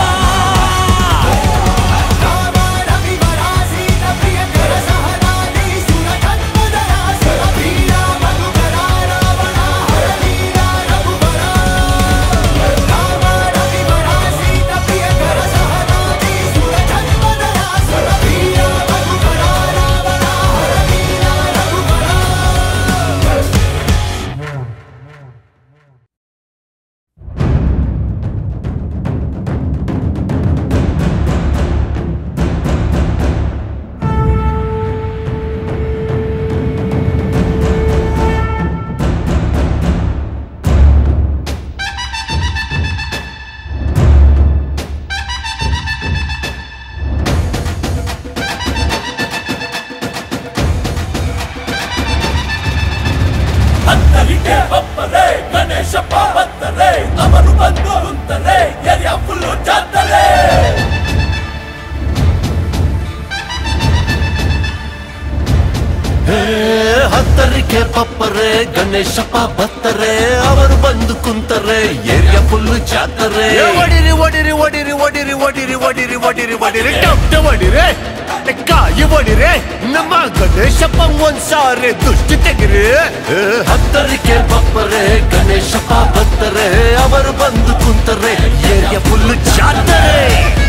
ಹತ್ತಲಿಗೆ ಬಪ್ಪರೆ ಗಣೇಶಪ್ಪ ಬತ್ತರೆ ಅವರು ಬಂದು ಕುಂತರೆ ಎರಿಯ ಫುಲ್ಲು ಜಾತರೆ ಹೇ, ಹತ್ತರಿಕೆ ಪಪ್ಪರೆ ಗಣೇಶಪ್ಪ ಬತ್ತರೆ ಅವರು ಬಂದು ಕುಂತರೆ ಏರಿಯಾ ಫುಲ್ಲು ಜಾತರೆ ಒಡಿರಿ ಒಡಿರಿ ಒಡಿರಿ ಒಡಿರಿ ಒಡಿರಿ ಒಡಿರಿ ಒಡಿರಿ ಒಡಿರಿ ಟಪ್ಟ ಒಡಿರೆ ಕಾಯಿ ಒಡಿರೆ ನಮ್ಮ ಗಣೇಶಪ್ಪ ಒಂದ್ಸಾರಿ ದುಷ್ಟಿ ತೆಗಿರಿ ಹೇ, ಹತ್ತರಿಕೆ ಪಪ್ಪರೆ ಗಣೇಶಪ್ಪ ಬತ್ತರೆ ಅವರು ಬಂದು ಕುಂತರೆ ಏರಿಯಾ ಫುಲ್ಲು ಜಾತರೆ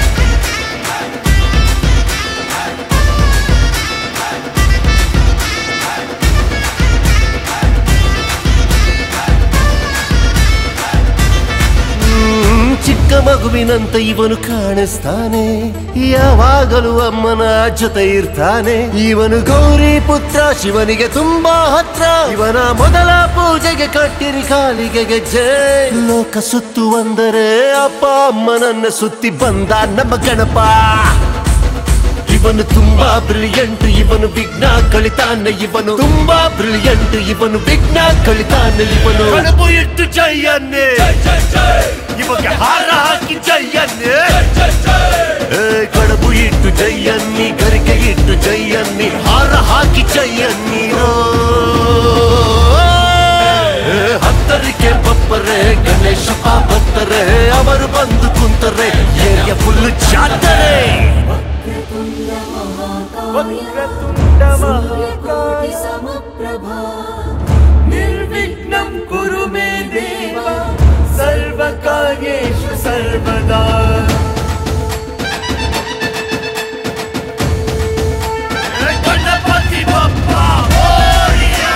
ಹ್ಮ್, ಚಿಕ್ಕ ಮಗುವಿನಂತೆ ಇವನು ಕಾಣಿಸ್ತಾನೆ ಯಾವಾಗಲೂ ಅಮ್ಮನ ಜೊತೆ ಇರ್ತಾನೆ ಇವನು ಗೌರಿ ಪುತ್ರ ಶಿವನಿಗೆ ತುಂಬಾ ಹತ್ರ ಇವನ ಮೊದಲ ಪೂಜೆಗೆ ಕಟ್ಟಿರಿ ಕಾಲಿಗೆ ಗೆಜ್ಜೆ ಲೋಕ ಸುತ್ತು ಅಂದರೆ ಅಪ್ಪ ಅಮ್ಮನನ್ನ ಸುತ್ತಿ ಬಂದ ನಮ್ಮ ಗಣಪ ಇವನು ತುಂಬಾ ಬ್ರಿಲಿಯಂಟ್ ಇವನು ವಿಘ್ನ ಕಳಿತಾನೆ ಇವನು ತುಂಬಾ ಬ್ರಿಲಿಯಂಟ್ ಇವನು ವಿಘ್ನ ಕಳಿತಾನೆ ಇವನು ಕಡುಬು ಇಟ್ಟು ಜೈಯನ್ನೇ ಇವಾಗ ಹಾರ ಹಾಕಿ ಜೈಯನ್ನೇ ಏ, ಕಡುಬು ಇಟ್ಟು ಜೈಯನ್ನಿ ಗರಿಕೆ ಇಟ್ಟು ಜೈಯನ್ನಿ ಹಾರ ಹಾಕಿ ಜೈಯನ್ನೀರೋ ಏ, ಹತ್ತರಿಕೆ ಬಪ್ಪರೆ ಗಣೇಶಪ್ಪ ಬತ್ತರೆ ಅವರು ಬಂದು ಕುಂತರೆ ಏರಿಯ ಫುಲ್ ಜಾತರೆ सूर्यकोटि समप्रभा ನಿರ್ವಿಘ್ನಂ ಕುರು ಮೇ ದೇವ ಸರ್ವಕಾರ್ಯೇಷು ಸರ್ವದಾ ಗಣಪತಿ ಬಪ್ಪ ಮೋರಿಯಾ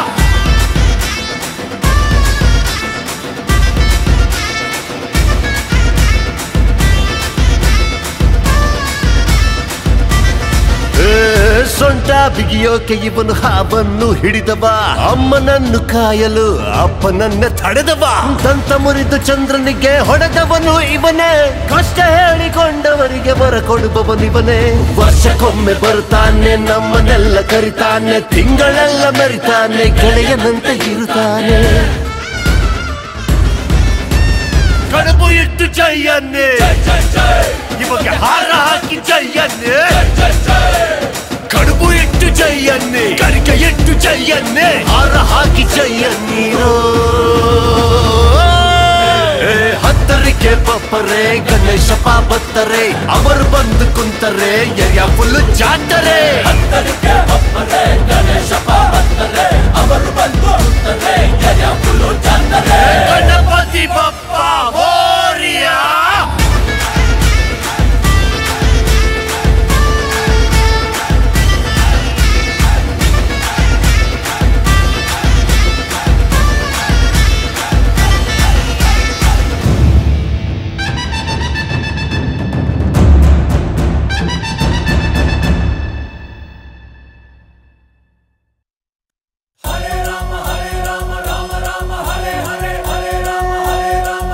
ಏ, ಸೊಂಟ ಬಿಗಿಯೋಕೆ ಇವನು ಹಾವನ್ನು ಹಿಡಿದವ ಅಮ್ಮನನ್ನು ಕಾಯಲು ಅಪ್ಪನನ್ನ ತಡೆದವ ದಂತ ಮುರಿದು ಚಂದ್ರನಿಗೆ ಹೊಡೆದವನು ಇವನೇ ಕಷ್ಟ ಹೇಳಿಕೊಂಡವರಿಗೆ ಬರ ಕೊಡುವವನಿವನೇ ವರ್ಷಕ್ಕೊಮ್ಮೆ ಬರುತ್ತಾನೆ ನಮ್ಮನ್ನೆಲ್ಲ ಕರಿತಾನೆ ತಿಂಗಳೆಲ್ಲ ಮೆರಿತಾನೆ ಗೆಳೆಯನಂತೆ ಇರುತ್ತಾನೆ ಕಡುಬು ಇಟ್ಟು ಜೈಯನ್ನೇ ಇವಾಗ ಹಾರ ಹಾಕಿ ಜೈಯನ್ನೇ ಕಡುಬು ಇಟ್ಟು ಜೈಯನ್ನೇ ಕರಿಕೆ ಇಟ್ಟು ಜೈಯನ್ನೇ ಹಾರ ಹಾಕಿ ಜೈಯನ್ನೀರೋ ಏ, ಹತ್ತರಿಕೆ ಬಪ್ಪರೆ ಗಣೇಶಪ್ಪ ಬತ್ತರೆ ಅವರು ಬಂದು ಕುಂತರೆ ಎರಿಯ ಫುಲ್ ಜಾತರೆ ಹತ್ತರಿಕೆ ಬಪ್ಪರೆ ಗಣೇಶಪ್ಪ ಬತ್ತರೆ ಅವರು ಬಂದು ಕುಂತರೆ ಎರಿಯ ಫುಲ್ ಜಾತರೆ ಗಣಪತಿ ಬಪ್ಪ ಮೋರಿಯಾ ಹರೇ ರಾಮ ಹರೇ ರಾಮ ರಾಮ ರಾಮ ಹರೇ ಹರೇ ಹರೇ ರಾಮ ಹರೇ ರಾಮ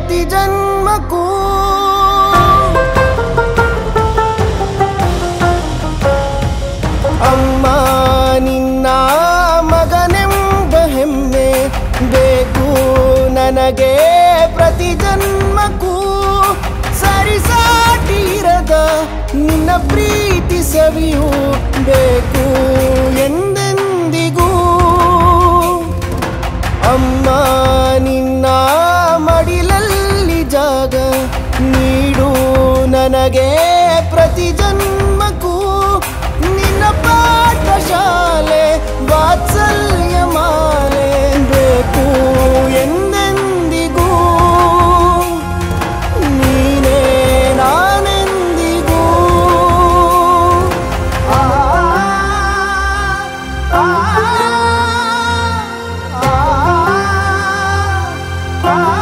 ಪ್ರತಿ ಜನ್ಮಕ್ಕೂ ಅಮ್ಮ ನಿನ್ನ ಮಗನೆಂಬ ಹೆಮ್ಮೆ ಬೇಕು ನನಗೆ ಪ್ರತಿ ಜನ್ಮಕ್ಕೂ ಸರಿಸಾಟಿರದ ನಿನ್ನ ಪ್ರೀತಿ ಸವಿಯು ಬೇಕು ಎಂದೆಂದಿಗೂ ಅಮ್ಮ ನಿನ್ನ ಮಡಿಲಲ್ಲಿ ಜಾಗ ನೀಡು ನನಗೆ ಪ್ರತಿ ಜನ್ಮಕ್ಕೂ ನಿನ್ನ ಪಾಠಶಾಲೆ ವಾತ್ಸಲ್ಯ ಮಾಲೆ ಬೇಕು ಎಂದೆಂದಿಗೂ ನೀನೇ ನಾನೆಂದಿಗೂ ಆ ಆ, ಆ, ಆ, ಆ.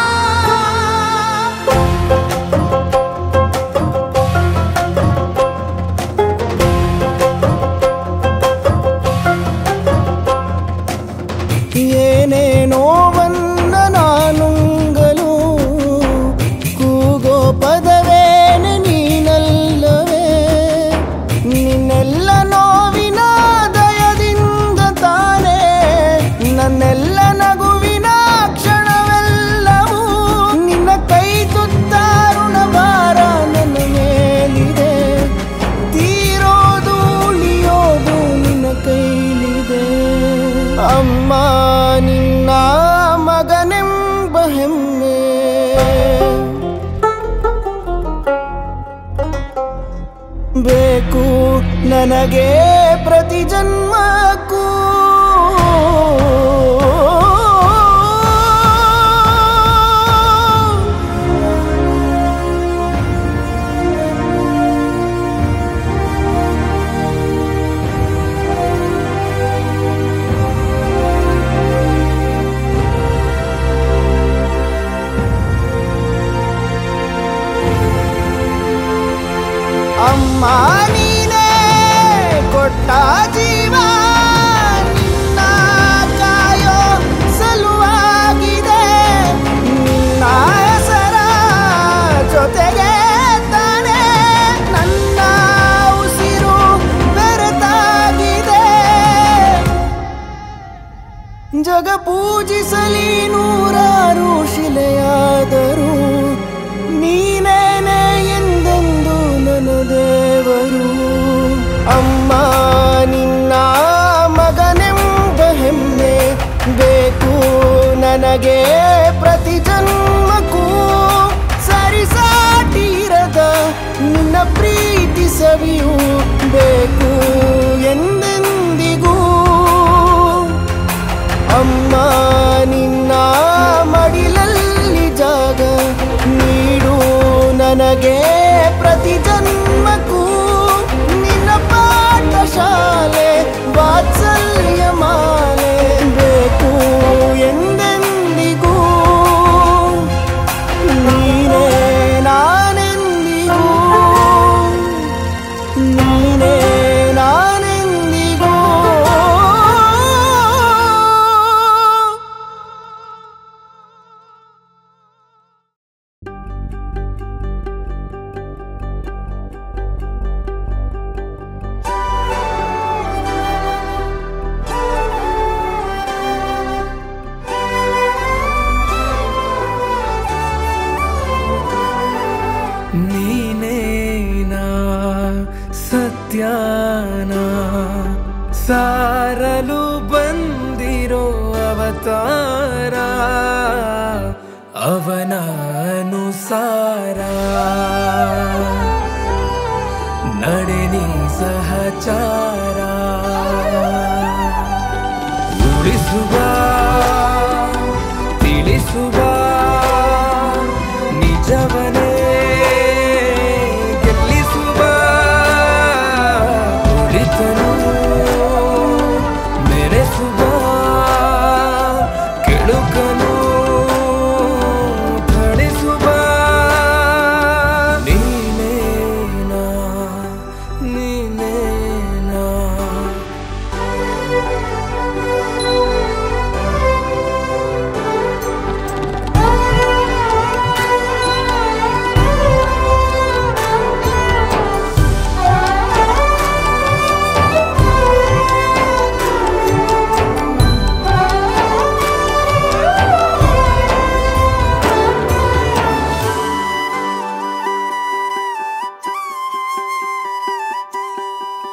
ಏನೇನೋ ವನ್ನ ನಾನುಂಗಲು ಕೂಗೋ ಪದವೇನೆ ನೀನಲ್ಲವೇ ನಿನ್ನೆಲ್ಲ ನೋವಿನ ದಯದಿಂದ ತಾನೇ ನನ್ನೆಲ್ಲ ನಗುವಿನ ಕ್ಷಣವೆಲ್ಲವೂ ನಿನ್ನ ಕೈ ತುತ್ತಾರುಣ ಭಾರ ನನ್ನ ಮೇಲಿದೆ ತೀರೋದು ಉಳಿಯೋದು ನಿನ್ನ ಕೈಲಿದೆ ಅಮ್ಮ ನಿನ್ನ ಮಗನೆಂಬ ಹೆಮ್ಮೆ ಬೇಕು ನನಗೆ ಪ್ರತಿ ಜನ್ಮಕ್ಕೂ ಅಮ್ಮ ನೀನೇ ಕೊಟ್ಟ ಜೀವ ನಿನ್ನ ಕಾಯೋ ಸಲುವಾಗಿದೆ ನಿನ್ನ ಹೆಸರ ಜೊತೆಗೆ ತಾನೇ ನನ್ನ ಉಸಿರು ಬೆರೆತಾಗಿದೆ ಜಗ ಪೂಜಿಸಲಿ ನೂರಾರು ಶಿಲೆಯಾದರೂ ನೀನೇನೆ ಎಂದೆಂದು ನನ್ನ ದೇವರು ಅಮ್ಮ ನಿನ್ನ ಮಗನೆಂಬ ಹೆಮ್ಮೆ ಬೇಕು ನನಗೆ ಪ್ರತಿ ಜನ್ಮಕ್ಕೂ ಸರಿಸಾಟಿರದ ನಿನ್ನ ಪ್ರೀತಿ ಸವಿಯು ಬೇಕು ಎಂದೆಂದಿಗೂ ಅಮ್ಮ ನಿನ್ನ ಮಡಿಲಲ್ಲಿ ಜಾಗ ನೀಡು ನನಗೆ ಪ್ರತಿ ಜನ್ಮಕ್ಕೂ ನಿನ್ನ ಪಾಠಶಾಲೆ ವಾತ್ಸಲ್ಯ ಮಾಲೆ ಬೇಕು ಎಂದೆಂದಿಗೂ ನೀನೇ ನಾನೆಂದಿಗೂ ನೀನೇ ನಾನೆಂದಿಗೂ ನೀನೇನಾ ಸತ್ಯಾನ ಸಾರಲು ಬಂದಿರೋ ಅವತಾರ ಅವನ ಅನುಸಾರ ನಡೆನಿ ಸಹಚಾರ ಉಳಿಸುವ ತಿಳಿಸುವ ನಿಜವನೇ ಗೆಲ್ಲಿಸುವ ಉಳಿತನು ಮೆರೆಸುವ ಕೆಳುಕನು ಥಳಿಸುವ ನೀನೇನಾ ನೀನೇನಾ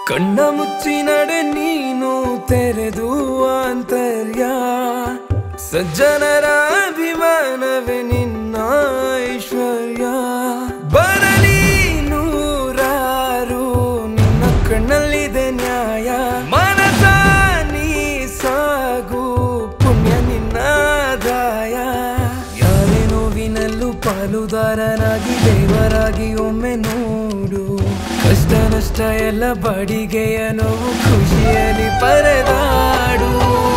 ಕಣ್ಣ ಮುಚ್ಚಿ ನಡೆ ನೀನು ತೆರೆದು ಆಂತರ್ಯ ಸಜ್ಜನರ ಅಭಿಮಾನವೇ ನಿನ್ನ ಐಶ್ವರ್ಯ ಬರಲಿ ನೂರಾರು ನಿನ್ನ ಕಣ್ಣಲ್ಲಿದೆ ನ್ಯಾಯ ಮನಸ ನೀ ಸಾಗು ಪುಣ್ಯ ನಿನ್ನಾದಾಯ ಯಾರೇ ನೋವಿನಲ್ಲೂ ಪಾಲುದಾರನಾಗಿ ದೇವರಾಗಿ ಒಮ್ಮೆ ನೋಡು ಕಷ್ಟ ನಷ್ಟ ಎಲ್ಲ ಬಡಿಗೆಯ ನೋವು ಖುಷಿಯಲ್ಲಿ ಪರದಾಡು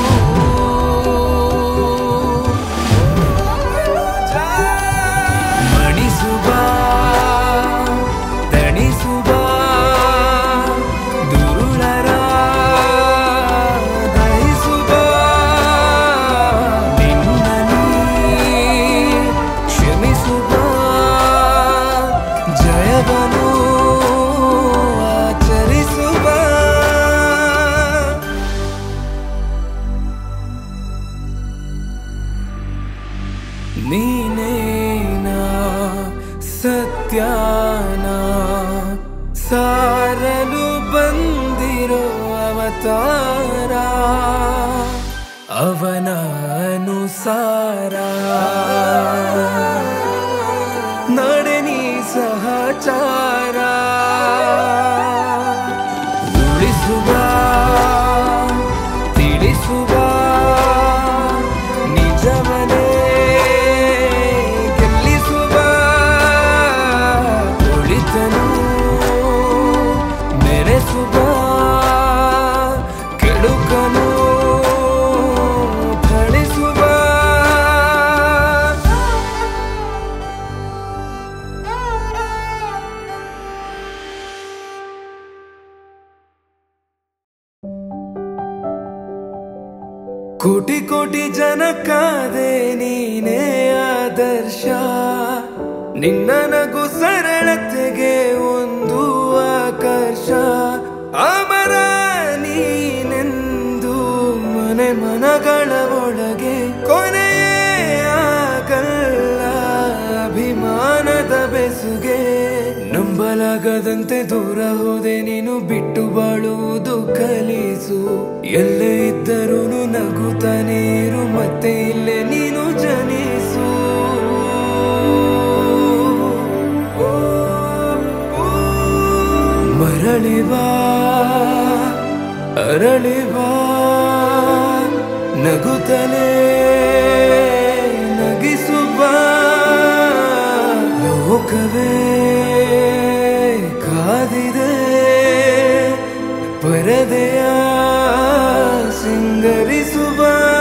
ಮಣಿಸುವ ದಣಿಸುವ ದುರುಳರ ದಹಿಸುವ ನಿನ್ನ ನೀ ಕ್ಷಮಿಸುವ ಜಯವನು ಆಚರಿಸುವ ನೀನೇನಾ ಸತ್ಯಾನ ಸಾರಲು ಬಂದಿರೋ ಅವತಾರ ಅವನ ಅನುಸಾರ ನಡೆ ನೀ ಸಹಚಾರ ಉಳಿಸುವ ತಿಳಿಸುವ ನಿಜವನೇ ಗೆಲ್ಲಿಸುವ ಒಳಿತನು ಮೆರೆಸುವ ಕೆಡುಕನು ಥಳಿಸುವ ಕೋಟಿ ಕೋಟಿ ಜನ ಕಾದೆ ನೀನೇ ಆದರ್ಶ ನಿನ್ನ ನಗು ಸರಳತೆಗೆ ಒಂದು ಆಕರ್ಷ ಅಮರ ನೀನೆಂದು ಮನೆ ಮನಗಳ ಒಳಗೆ ಕೊನೆಯೇ ಆಗಲ್ಲ ಅಭಿಮಾನದ ಬೆಸುಗೆ ನಂಬಲಾಗದಂತೆ ದೂರ ಹೋದೆ ನೀನು ಬಿಟ್ಟು ಬಾಳುವುದು ಕಲಿಸು ಎಲ್ಲೇ ಇದ್ದರೂ ನಗುತ್ತಾ ನೀರು ಮತ್ತೆ ಇಲ್ಲೇ ನೀನು ಜನಿಸು ಮರಳಿವಾ ಅರಳಿವಾ ನಗುತ್ತಲೇ ನಗಿಸುವ ಲೋಕವೇ ಕಾದಿದೆ ಪರದೆಯ ಸಿಂಗರಿಸುವ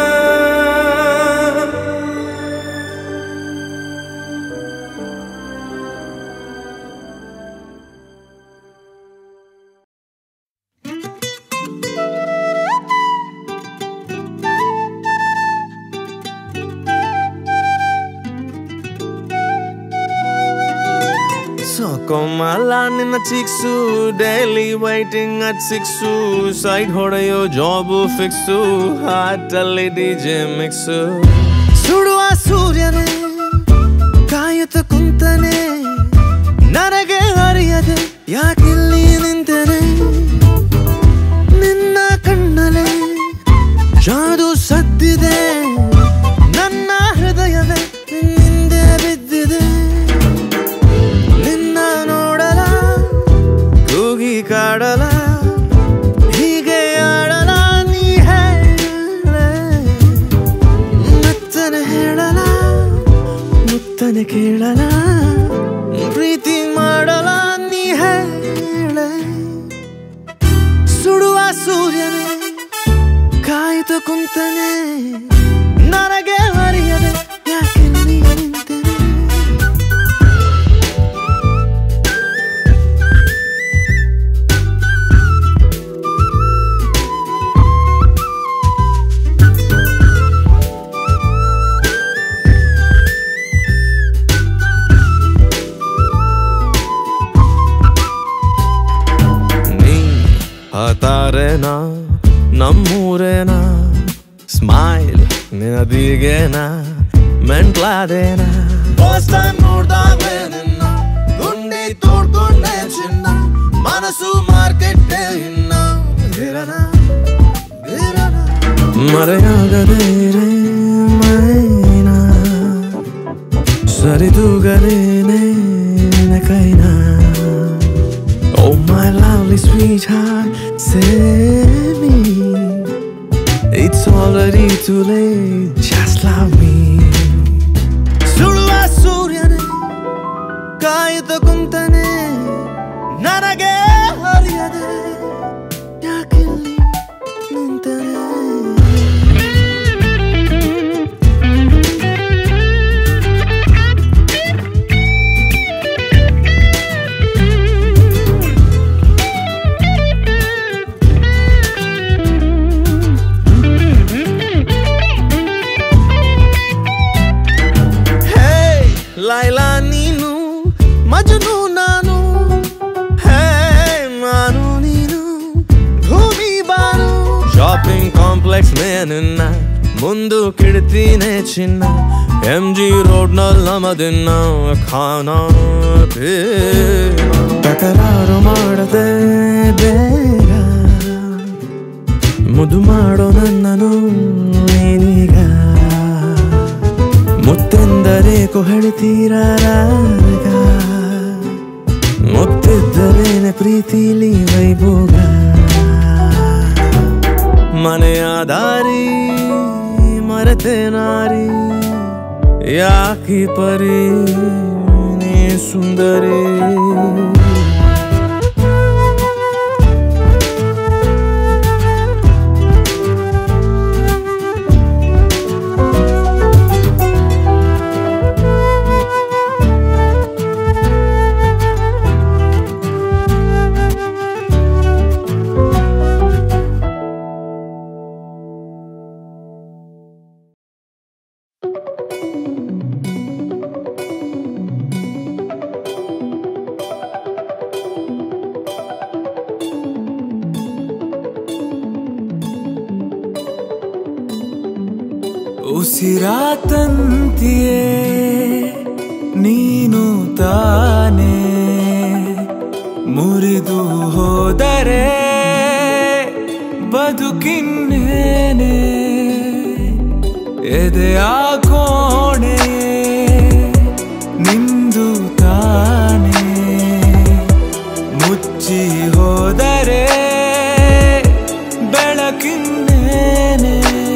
ಸಾಕೋಮಲ್ಲ ನಿನ್ನ chicks daily waiting at six side ಹೊಡೆಯೋ ಜಾಬು ಫಿಕ್ಸು ಹಾಟಲ್ಲಿ ಡಿ ಜೆ ಮಿಕ್ಸು ಸುಡುವ ಸೂರ್ಯನೇ ಕಾಯುತ್ತ ಕುಂತನೆ ನನಗೆ ಅರಿಯದೆ ಯಾಕಿಲ್ಲಿ ನಿಂತನೆ ನಿನ್ನ ಕಣ್ಣಲೆ ಜಾದು ಸದ್ದಿದೆ ನನ್ನ ಹೃದಯವೇ ನಿನ್ನಿಂದೆ ಬಿದ್ದಿದೆ ನಿನ್ನ ನೋಡಲ ಕೂಗಿ ಕಾಡಲ ಹೀಗೆ ಆಡಲ ನೀ ಹೇಳೆ ಮೆತ್ತನೆ ಹೇಳಲ ಮುತ್ತನೆ ಕೇಳಲ ಪ್ರೀತಿ ಮಾಡಲ ನೀ ಹೇಳೆ ಸುಡುವ ಸೂರ್ಯನೇ ಕಾಯ್ತು ಕುಂತನೆ ನನಗೆ ಅರಿಯದೆ ಯಾಕೆ ನೀ ನಿಂತನೆ ನೀ ಆ ತಾರೆನಾ ನಮ್ಮೂರೇನಾ ಸ್ಮೈಲ್ ನಿನದೀಗೇನಾ ಮೆಂಟ್ಲಾದೇನಾ ಫಸ್ಟ್ ಟೈಮ್ ನೋಡ್ದಾಗೆ ನಿನ್ನ ಗುಂಡಿ ತೋಡ್ಕೊಂಡೆ ಚಿನ್ನ ಮನಸ್ಸು ಮಾರ್ಕೆಟ್ ಇನ್ನ ಮರೆಯಾಗದೇ ಇರೆ ಮೈನಾ ಸರಿದೂಗಲೇನೆ ಕೈನಾ Oh my lovely sweetheart, save me It's already too late, just love me ಸುಡುವ ಸೂರ್ಯನೇ ಕಾಯುತ್ತ ಕುಂತನೆ ನನಗೆ ಹರಿಯದೆ ಯಾಕಿಲ್ಲಿ ನಿಂತನೆ ಹೇ ಲೈಲಾ ನೀನು ಮಜನು ನಾನು ಹೇ ನಾನು ನೀನು ಭೂಮಿ ಬಾನು ಶಾಪಿಂಗ್ ಕಾಂಪ್ಲೆಕ್ಸ್ ಮೇನಿನ್ನ ಮುಂದು ಕಿಡ್ತೀನಿ ಚಿನ್ನ ಎಂ ಜಿ ರೋಡ್ನಲ್ಲಿ ನಮದಿನ್ನ ಖಾನ ತಕರಾರು ಮಾಡದೆ ಬೇಗ ಮುದು ಮಾಡೋ ನನ್ನನು ನೀನೀಗ ಮುತ್ತೆಂದರೆ ಕೊಹಳ್ತೀರ ರಾಗ ಮುತ್ತಿದ್ದರೇನೆ ಪ್ರೀತಿಲಿ ವೈಭೋಗ ಮನೆಯ ದಾರಿ ಮರೆತೆ ನಾರಿ ಯಾಕಿ ಪರಿ ನೀ ಸುಂದರಿ ಉಸಿರಾತಂತಿಯೇ ನೀನು ತಾನೇ ಮುರಿದು ಹೋದರೆ ಬದುಕಿನ್ನೇನೆ ಎದೆಯ ಕೋಣೆ ನಿಂದು ತಾನೇ ಮುಚ್ಚಿ ಹೋದರೆ ಬೆಳಕಿನ್ನೇನೆ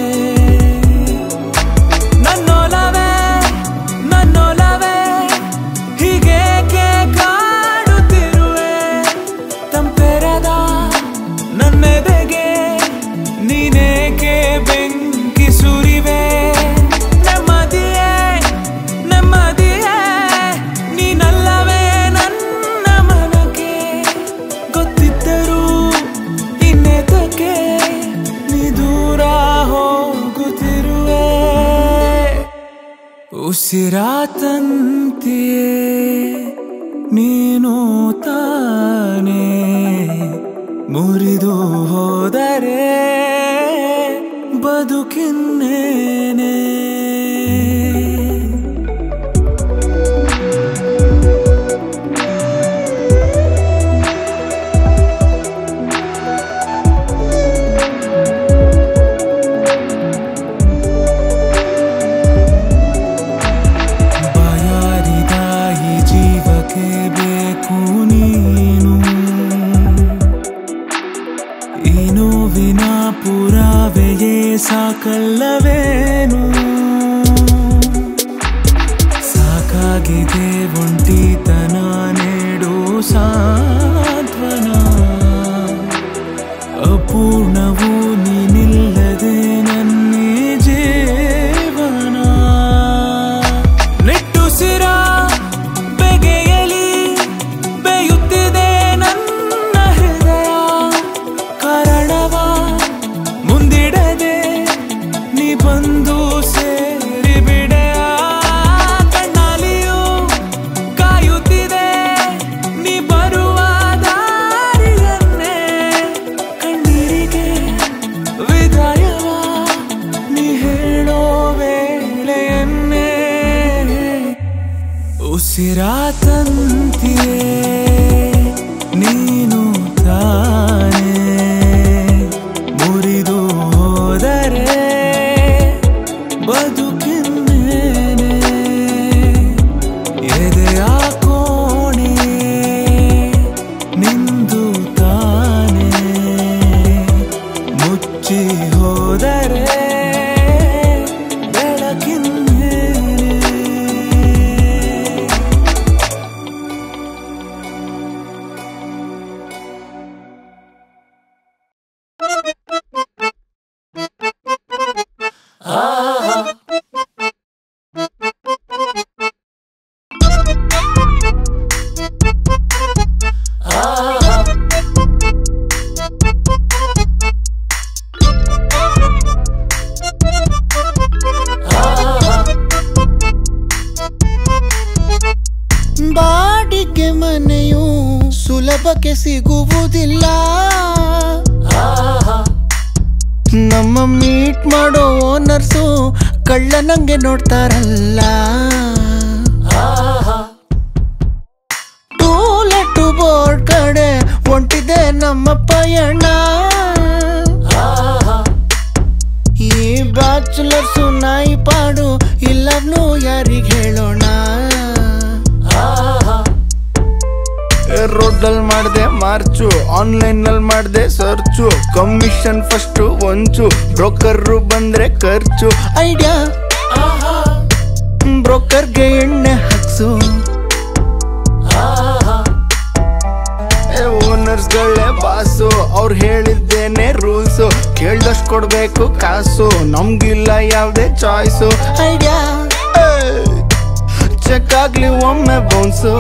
ನನ್ನೊಲವೇ ನನ್ನೊಲವೇ ಹೀಗೇಕೆ ಕಾಡುತ್ತಿರುವೆ ತಂಪೆರದ ನನ್ನೆದೆಗೆ ನೀನೇಕೆ ಬೆಂಕಿ ಸುರಿವೆ ನೆಮ್ಮದಿಯೇ ನೆಮ್ಮದಿಯೇ ನೀನಲ್ಲವೇ ನನ್ನ ಮನಕ್ಕೆ ಗೊತ್ತಿದ್ದರೂ ಇನ್ನೇತಕ್ಕೆ ನೀ ದೂರ ಹೋಗುತ್ತಿರುವೆ ಉಸಿರಾತಂತೆಯೇ ನೀನು ತಾನೇ ಮುರಿದು ಹೋದರೆ ಬದುಕಿನ್ನೇನೆ ಬಾಯಾರಿದ ಈ ಜೀವಕ್ಕೆ ಬೇಕು ನೀನು ಈ ನೋವಿನ ಪುರಾವೆಯೇ ಸಾಕಲ್ಲವೇನು ಸಾಕಾಗಿದೆ ಒಂಟಿತನ ನೀಡು ಸಾಂತ್ವನ ಅಪೂರ್ಣವು ನೀನಿಲ್ಲದೆ ನನ್ನೇ ಜೀವನ ನಿಟ್ಟುಸಿರ ಬೆಗೆಯಲಿ ಬೇಯುತ್ತಿದೆ ನನ್ನ ಹೃದಯ ಕಾರಣವ ಮುಂದಿಡದೆ ನೀ ಬಂದು ಸೇರಿ ಬಿಡೆಯ ಕಣ್ಣಾಲಿಯೂ ಮೀಟ್ ಮಾಡೋ ಓನರ್ಸು ಕಳ್ಳ ನಂಗೆ ನೋಡ್ತಾರಲ್ಲ ಟೂಲೆಟ್ಟು ಬೋರ್ಡ್ ಕಡೆ ಹೊಂಟಿದೆ ನಮ್ಮ ಪಯಣ ಈ ಬ್ಯಾಚುಲರ್ಸು ನಾಯಿ ಪಾಡು ಇಲ್ಲವ್ನು ಯಾರಿಗ್ ಹೇಳೋಣ ರೋಡಲ್ ಮಾಡ್ದೆ ಮಾರ್ಚು ಆನ್ಲೈನ್ ನಲ್ಲಿ ಮಾಡ್ದೆ ಸರ್ಚು ಕಮಿಷನ್ ಫಸ್ಟ್ ಒಂಚು ಬ್ರೋಕರ್ ಬಂದ್ರೆ ಖರ್ಚು ಐಡಿಯಾ ಬ್ರೋಕರ್ಗೆ ಎಣ್ಣೆ ಹಾಕ್ಸು ಓನರ್ಸ್ಗಳೇ ಬಾಸು ಅವ್ರು ಹೇಳಿದ್ದೇನೆ ರೂಲ್ಸು ಕೇಳ್ದಷ್ಟು ಕೊಡ್ಬೇಕು ಕಾಸು ನಮ್ಗಿಲ್ಲ ಯಾವ್ದೇ ಚಾಯ್ಸು ಐಡಿಯಾ ಚೆಕ್ ಆಗ್ಲಿ ಒಮ್ಮೆ ಬೌನ್ಸು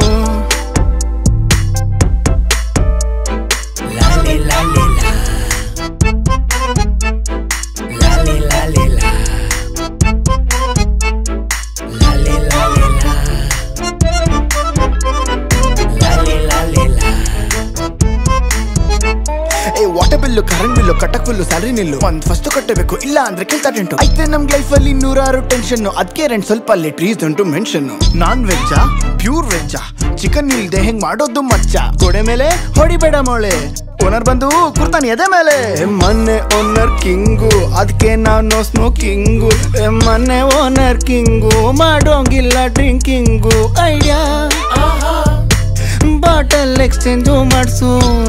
ಏ ವಾಟರ್ ಬಿಲ್ಲು ಕರೆಂಟ್ ಬಿಲ್ಲು ಕಟ್ಟಕ್ ಬಿಲ್ಲು ಸ್ಯಾಲರಿ ನಿಲ್ಲು ಒಂದ್ ಫಸ್ಟ್ ಕಟ್ಟಬೇಕು ಇಲ್ಲ ಅಂದ್ರೆ ಕೇಳ್ತಾ ಟೆಂಟು ಐತೆ ನಮ್ ಲೈಫ್ ಅಲ್ಲಿ ನೂರಾರು ಟೆನ್ಷನ್ ಅದಕ್ಕೆ ರೆಂಟ್ ಸ್ವಲ್ಪ late reason to mention non ವೆಜ್ಜಾ ಪ್ಯೂರ್ ವೆಜ್ಜಾ ಚಿಕನ್ ಇಲ್ದೆ ಹೆಂಗ್ ಮಾಡೋದು ಮಚ್ಚ ಗೋಡೆ ಮೇಲೆ ಹೊಡಿಬೇಡ ಮೊಳೆ ಓನರ್ ಬಂದು ಕುರ್ತಾನೆ ಎದೆ ಮೇಲೆ ಮೊನ್ನೆ ಓನರ್ ಕಿಂಗು ಅದಕ್ಕೆ ನಾವು ನೋ ಸ್ಮೋಕಿಂಗು ಮೊನ್ನೆ ಓನರ್ ಕಿಂಗು ಮಾಡೋಂಗಿಲ್ಲ ಡ್ರಿಂಕಿಂಗು ಐಡಿಯಾ ಬಾಟಲ್ ಎಕ್ಸ್ಚೇಂಜು ಮಾಡಿಸು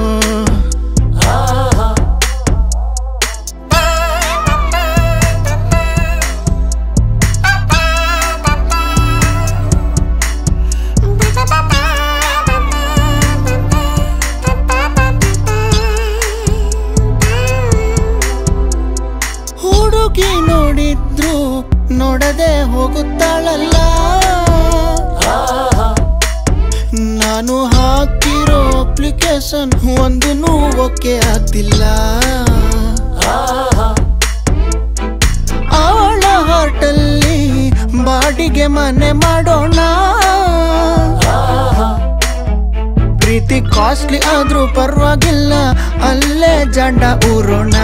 ಹುಡುಗಿ ನೋಡಿದ್ರು ನೋಡದೆ ಹೋಗುತ್ತಾಳಲ್ಲ ನಾನು ಹಾಕಿರೋ ಅಪ್ಲಿಕೇಶನ್ ಒಂದು ಓಕೆ ಆಗ್ತಿಲ್ಲ ಅವಳ ಹಾರ್ಟಲ್ಲಿ ಬಾಡಿಗೆ ಮನೆ ಮಾಡೋಣ ಪ್ರೀತಿ ಕಾಸ್ಟ್ಲಿ ಆದ್ರೂ ಪರವಾಗಿಲ್ಲ ಅಲ್ಲೇ ಜಂಡ ಊರೋಣ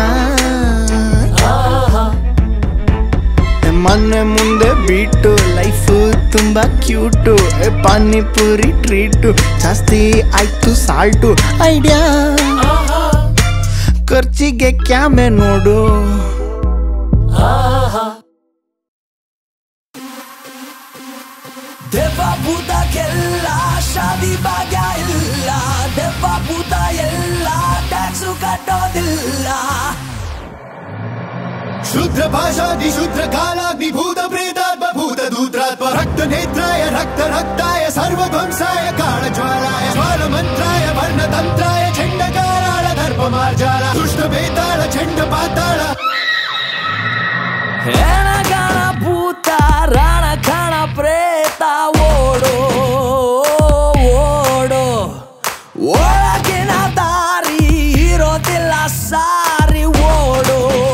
ಮೊನ್ನೆ ಮುಂದೆ ಬೀಟು ಲೈಫು ತುಂಬಾ ಕ್ಯೂಟು ಪಾನಿಪುರಿ ಟ್ರೀಟು ಜಾಸ್ತಿ ಆಯ್ತು ಸಾಲ್ಟು ಐಡಿಯಾ ಖರ್ಚಿಗೆ ಕ್ಯಾಮೆ ನೋಡು ದೆವ್ವ ಭೂತಕ್ಕೆಲ್ಲ ಶಾದಿ ಭಾಗ್ಯ ಇಲ್ಲ ದೆವ್ವ ಭೂತ ಎಲ್ಲ ಟ್ಯಾಕ್ಸು ಕಟ್ಟೋದಿಲ್ಲ ಶುದ್ರ ಭಾಷಾದಿ ಶುದ್ರ ಕಾಲಾಗ್ನಿ ಭೂತ ಪ್ರೇತಾತ್ಮ ಭೂತ ದೂತ್ರಾತ್ಮ ರಕ್ತ ನೇತ್ರಾಯ ರಕ್ತ ರಕ್ತಾಯ ಸರ್ವಧ್ವಂಸಾಯ ಕಾಳ ಜ್ವಾಲಾಯ ಜ್ವಾಲ ಮಂತ್ರಾಯ ವರ್ಣ ತಂತ್ರಾಯ ಚಂಡಕಾರಾಳ ದರ್ಪ ಮಾರ್ಜಾಲ ದುಷ್ಟ ಬೇತಾಳ ಚಂಡ ಪಾತಾಳ ಹೆಣಗಣ ಭೂತ ರಾಣ ಕಣ ಪ್ರೇತ ಓಡೋ ಓಡೋ ಒಳಗಿನ ದಾರಿ ಇರೋದಿಲ್ಲ ಸಾರಿ ಓಡೋ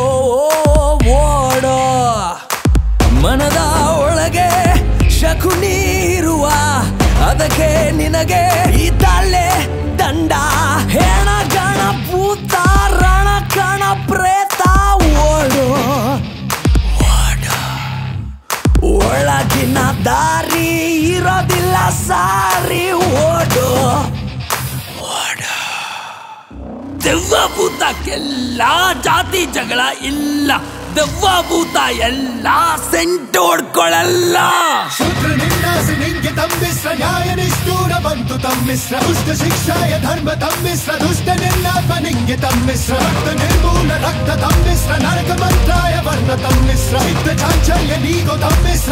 ಓಡೋ ಮನದ ಒಳಗೆ ಶಕುನಿ ಇರುವ ಅದಕ್ಕೆ ನಿನಗೆ ಈ ತಾಳೆ ದಂಡ ಹೆಣ ಗಣ ಭೂತ ರಣ ಕಣ ಪ್ರೇತ ಓಡೋ ಒಳಗಿನ ದಾರಿ ಇರೋದಿಲ್ಲ ಸಾರಿ ಓಡು ಓಡು ದೆವ್ವ ಭೂತಕ್ಕೆಲ್ಲ ಜಾತಿ ಜಗಳ ಇಲ್ಲ ದೆವ್ವ ಭೂತ ಎಲ್ಲ ಸೆಂಟ್ ಹೊಡ್ಕೊಳಲ್ಲ ಶುದ್ರ ನಿನ್ನಾಸಿ ನಿಂಗೆ ತಮ್ಮಿಸ್ರ ನ್ಯಾಯ ನಿಷ್ಠೂರ ಬಂತು ತಮ್ಮಿಸ್ರ ದುಷ್ಟ ಶಿಕ್ಷಾಯ ಧರ್ಮ ತಮ್ಮಿಸ್ರ ದುಷ್ಟ ನಿನ್ನಾತ್ಮ ನಿಂಗೆ ತಮ್ಮಿಸ್ರ ರಕ್ತ ನಿರ್ಮೂಲ ರಕ್ತ ತಮ್ಮಿಸ್ರ ನರಕ ಮಂತ್ರಾಯ ವರ್ಣ ತಮ್ಮಿಸ್ರ ಇದ್ದ ಚಾಂಚಲ್ಯ ನೀಗೋ ತಮ್ಮಿಸ್ರ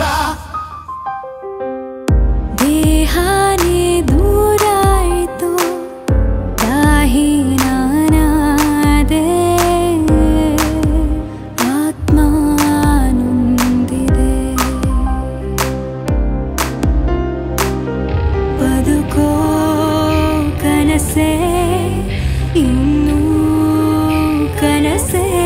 ದೇಹಾನೇ ದೂರಾಯಿತು ತಾಹಿ ನಾನಾದೆ ಆತ್ಮ ನೊಂದಿದೆ ಬದುಕೋ ಕನಸೇ ಇನ್ನೂ ಕನಸೇ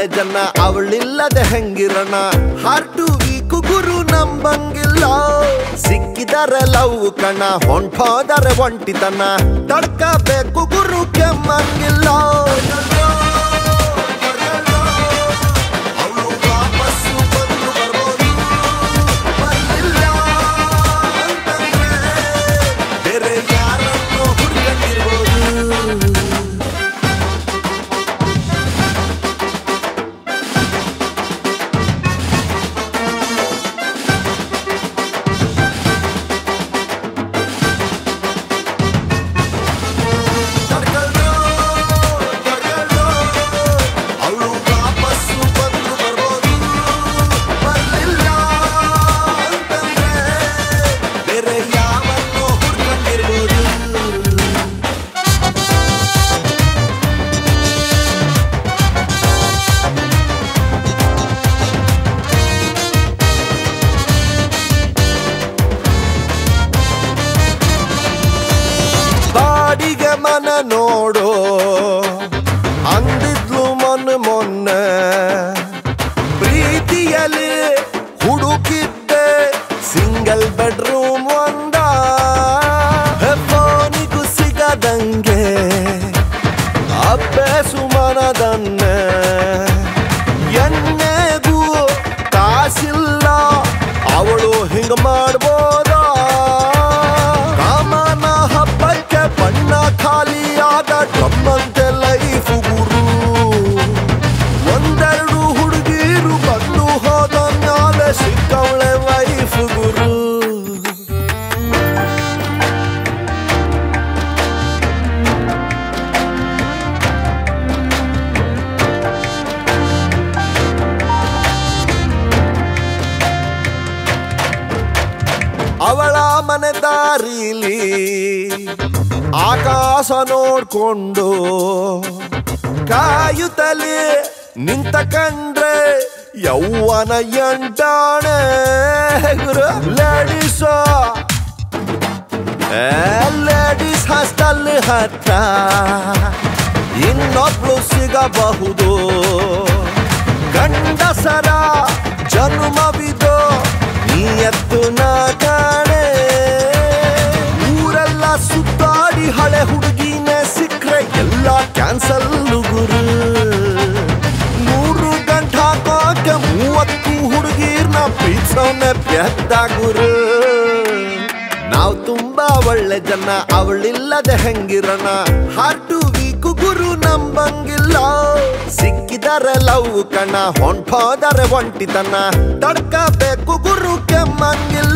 ಒಳ್ಳೆ ಜನ ಅವಳಿಲ್ಲದೆ ಹೆಂಗಿರಣ ಹಾರ್ಟು ವೀಕು ಗುರು ನಂಬಂಗಿಲ್ಲ ಸಿಕ್ಕಿದರೆ ಲವ್ ಕಣ ಹೊಂಟೋದರೆ ಒಂಟಿತನ ತಡ್ಕಬೇಕು ಗುರು ಕೆಮ್ಮಂಗಿಲ್ಲ ಅವ್ಳು ವಾಪಸ್ಸು ಬಂದು ಬರ್ಬೋದು. ಬರ್ಲಿಲ್ಲ ಅಂತಂದ್ರೆ ಬೇರೆ ಯಾರನ್ನೋ ಹುಡ್ಕೊಂಡಿರ್ಬೋದು ಅವಳು ವಾಪಸ್ಸು ಬಂದು ಬರ್ಬೋದು ಬರ್ಲಿಲ್ಲ ಅಂತಂದ್ರೆ ಬೇರೆ ಯಾವನ್ನೋ ಹುಡ್ಕೊಂಡಿರ್ಬೋದು ಬಾಡಿಗೆ ಮನ ನೋಡು ಅಂದಿದ್ಲು ಮೊನ್ನ ಮೊನ್ನೆ ಪ್ರೀತಿಯಲ್ಲಿ ಹುಡುಕಿದ್ದೆ ಸಿಂಗಲ್ ಬೆಡ್ರೂಮ್ ಒಂದ ಫೋನಿಗೂ ಸಿಗದಂಗೆ ಅಭ್ಯಾಸು ಮನದನ್ನೆ ಎಣ್ಣೆಗೂ ಕಾಸಿಲ್ಲ ಅವಳು ಹಿಂಗ ಮಾಡ್ಬೋದಾ ಕಾಮನ ಹಬ್ಬಕ್ಕೆ ಬಣ್ಣ ಖಾಲಿಯಾದ ಡ್ರಮ್ಮಂತೆ ಲೈಫ್ ಗುರು ಒಂದೆರಡು ಹುಡುಗೀರು ಬಂದು ಹೋದ ಮ್ಯಾಲೆ ಸಿಕ್ಕವಳೆ ವೈಫ್ ಗುರು ಅವಳ ಮನೆ ದಾರಿಲಿ ಆಕಾಶ ನೋಡ್ಕೊಂಡು ಕಾಯುತ್ತಲೇ ನಿಂತ ಕಂಡ್ರೆ ಯೌವನ ಎಂಟಾಣೆ ಗುರು ಲೇಡೀಸ್ ಲೇಡೀಸ್ ಹಾಸ್ಟೆಲ್ ಹತ್ರ ಇನ್ನೊಬ್ಳು ಸಿಗಬಹುದು ಗಂಡಸರ ಜನ್ಮವಿದೋ ನೀಯತ್ತು ನಾ ಕಾಣೆ ಊರೆಲ್ಲ ಸುತ್ತಾಡಿ ಹಳೆ ಹುಡುಗಿನೇ ಸಿಕ್ರೆ ಎಲ್ಲ ಕ್ಯಾನ್ಸಲ್ ಗುರು ಮೂರು ಗಂಟೆ ಹಾಕೋಕೆ ಮೂವತ್ತು ಹುಡುಗೀರ್ನ ಪ್ರೀತಿಸೋನೆ ಬೆದ್ದ ಗುರು ನಾವು ತುಂಬಾ ಒಳ್ಳೆ ಜನ ಅವಳಿಲ್ಲದೆ ಹೆಂಗಿರಣ ಹಾರ್ಟು ವೀಕು ಗುರು ನಂಬಂಗಿಲ್ಲ ಸಿಕ್ಕಿದರೆ ಲವ್ ಕಣ ಹೊಂಟೋದರೆ ಒಂಟಿತನ ತಡ್ಕಬೇಕು ಗುರು ಕೆಮ್ಮಂಗಿಲ್ಲ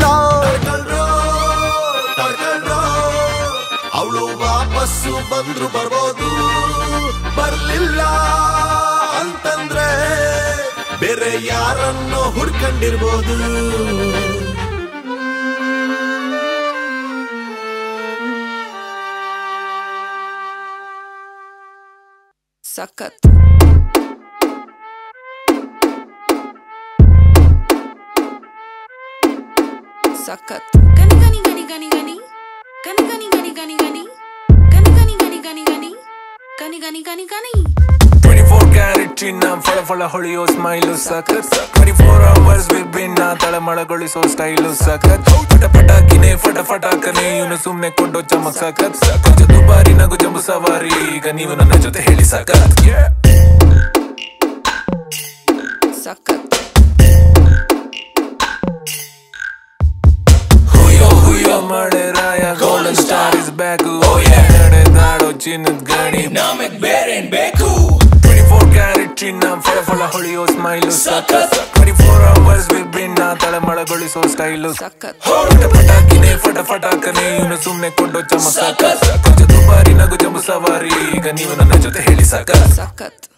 ಅವಳು ವಾಪಸ್ಸು ಬಂದ್ರು ಬರ್ಬೋದು ಬರ್ಲಿಲ್ಲ ಅಂತಂದ್ರೆ ಬೇರೆ ಯಾರನ್ನೋ ಹುಡ್ಕೊಂಡಿರ್ಬೋದು ಸಖತ್ ಸಖತ್ ಗನಿ ಗನಿ ಗನಿ ಗನಿ ಗನಿ ಗನಿ ಗನಿ ಗನಿ ಗನಿ ಗನಿ ಗನಿ ಗನಿ ಗನಿ ಗನಿ ಗನಿ ಗನಿ ಗನಿ ಗನಿ ಗನಿ 24 ಕ್ಯಾರೆಟ್ ಚಿನ್ನ ಫಳ ಫಳ ಹೊಳೆಯೋ ಸ್ಮೈಲು ಸಖತ್ 24 ಅವರ್ಸ್ ವಿಭಿನ್ನ ತಳಮಳಗೊಳಿಸೋ ಸ್ಟೈಲು ಸಖತ್ ಪಟ ಪಟಾಕಿನೇ ಫಟ ಫಟಾಕನೆ ಇವನು ಸುಮ್ನೆ ಕೊಡೋ ಚಮಕ್ ಸಖತ್ ಕೊಂಚ ದುಬಾರಿ ನಗು ಜಂಬು ಸವಾರಿ ಈಗ ನೀವು ನನ್ನ ಜೊತೆ ಹೇಳಿ ಸಖತ್ ಸಖತ್ ಹುಯ್ಯೋ ಹುಯ್ಯೋ ಮಳೆ ರಾಯ ಗೋಲ್ಡನ್ ಸ್ಟಾರ್ ಇಸ್ ಬ್ಯಾಕ್ ನಡೆದಾಡೋ ಚಿನ್ನದ ಗಣಿ ನಮಗ್ ಬೇರೇನ್ ಬೇಕು 24 ಕ್ಯಾರೆಟ್ ಚಿನ್ನ ಫಳ ಫಳ ಹೊಳೆಯೋ ಸ್ಮೈಲು ಸಖತ್ 24 ಅವರ್ಸ್ ವಿಭಿನ್ನ ತಳಮಳಗೊಳಿಸೋ ಸ್ಟೈಲು ಸಖತ್ ಪಟ ಪಟಾಕಿನೇ ಫಟ ಫಟಾಕನೆ ಇವನು ಸುಮ್ನೆ ಕೊಡೋ ಚಮಕ್ ಸಖತ್ ಕೊಂಚ ದುಬಾರಿ ನಗು ಜಂಬು ಸವಾರಿ ಈಗ ನೀವು ನನ್ನ ಜೊತೆ ಹೇಳಿ ಸಖತ್ ಸಖತ್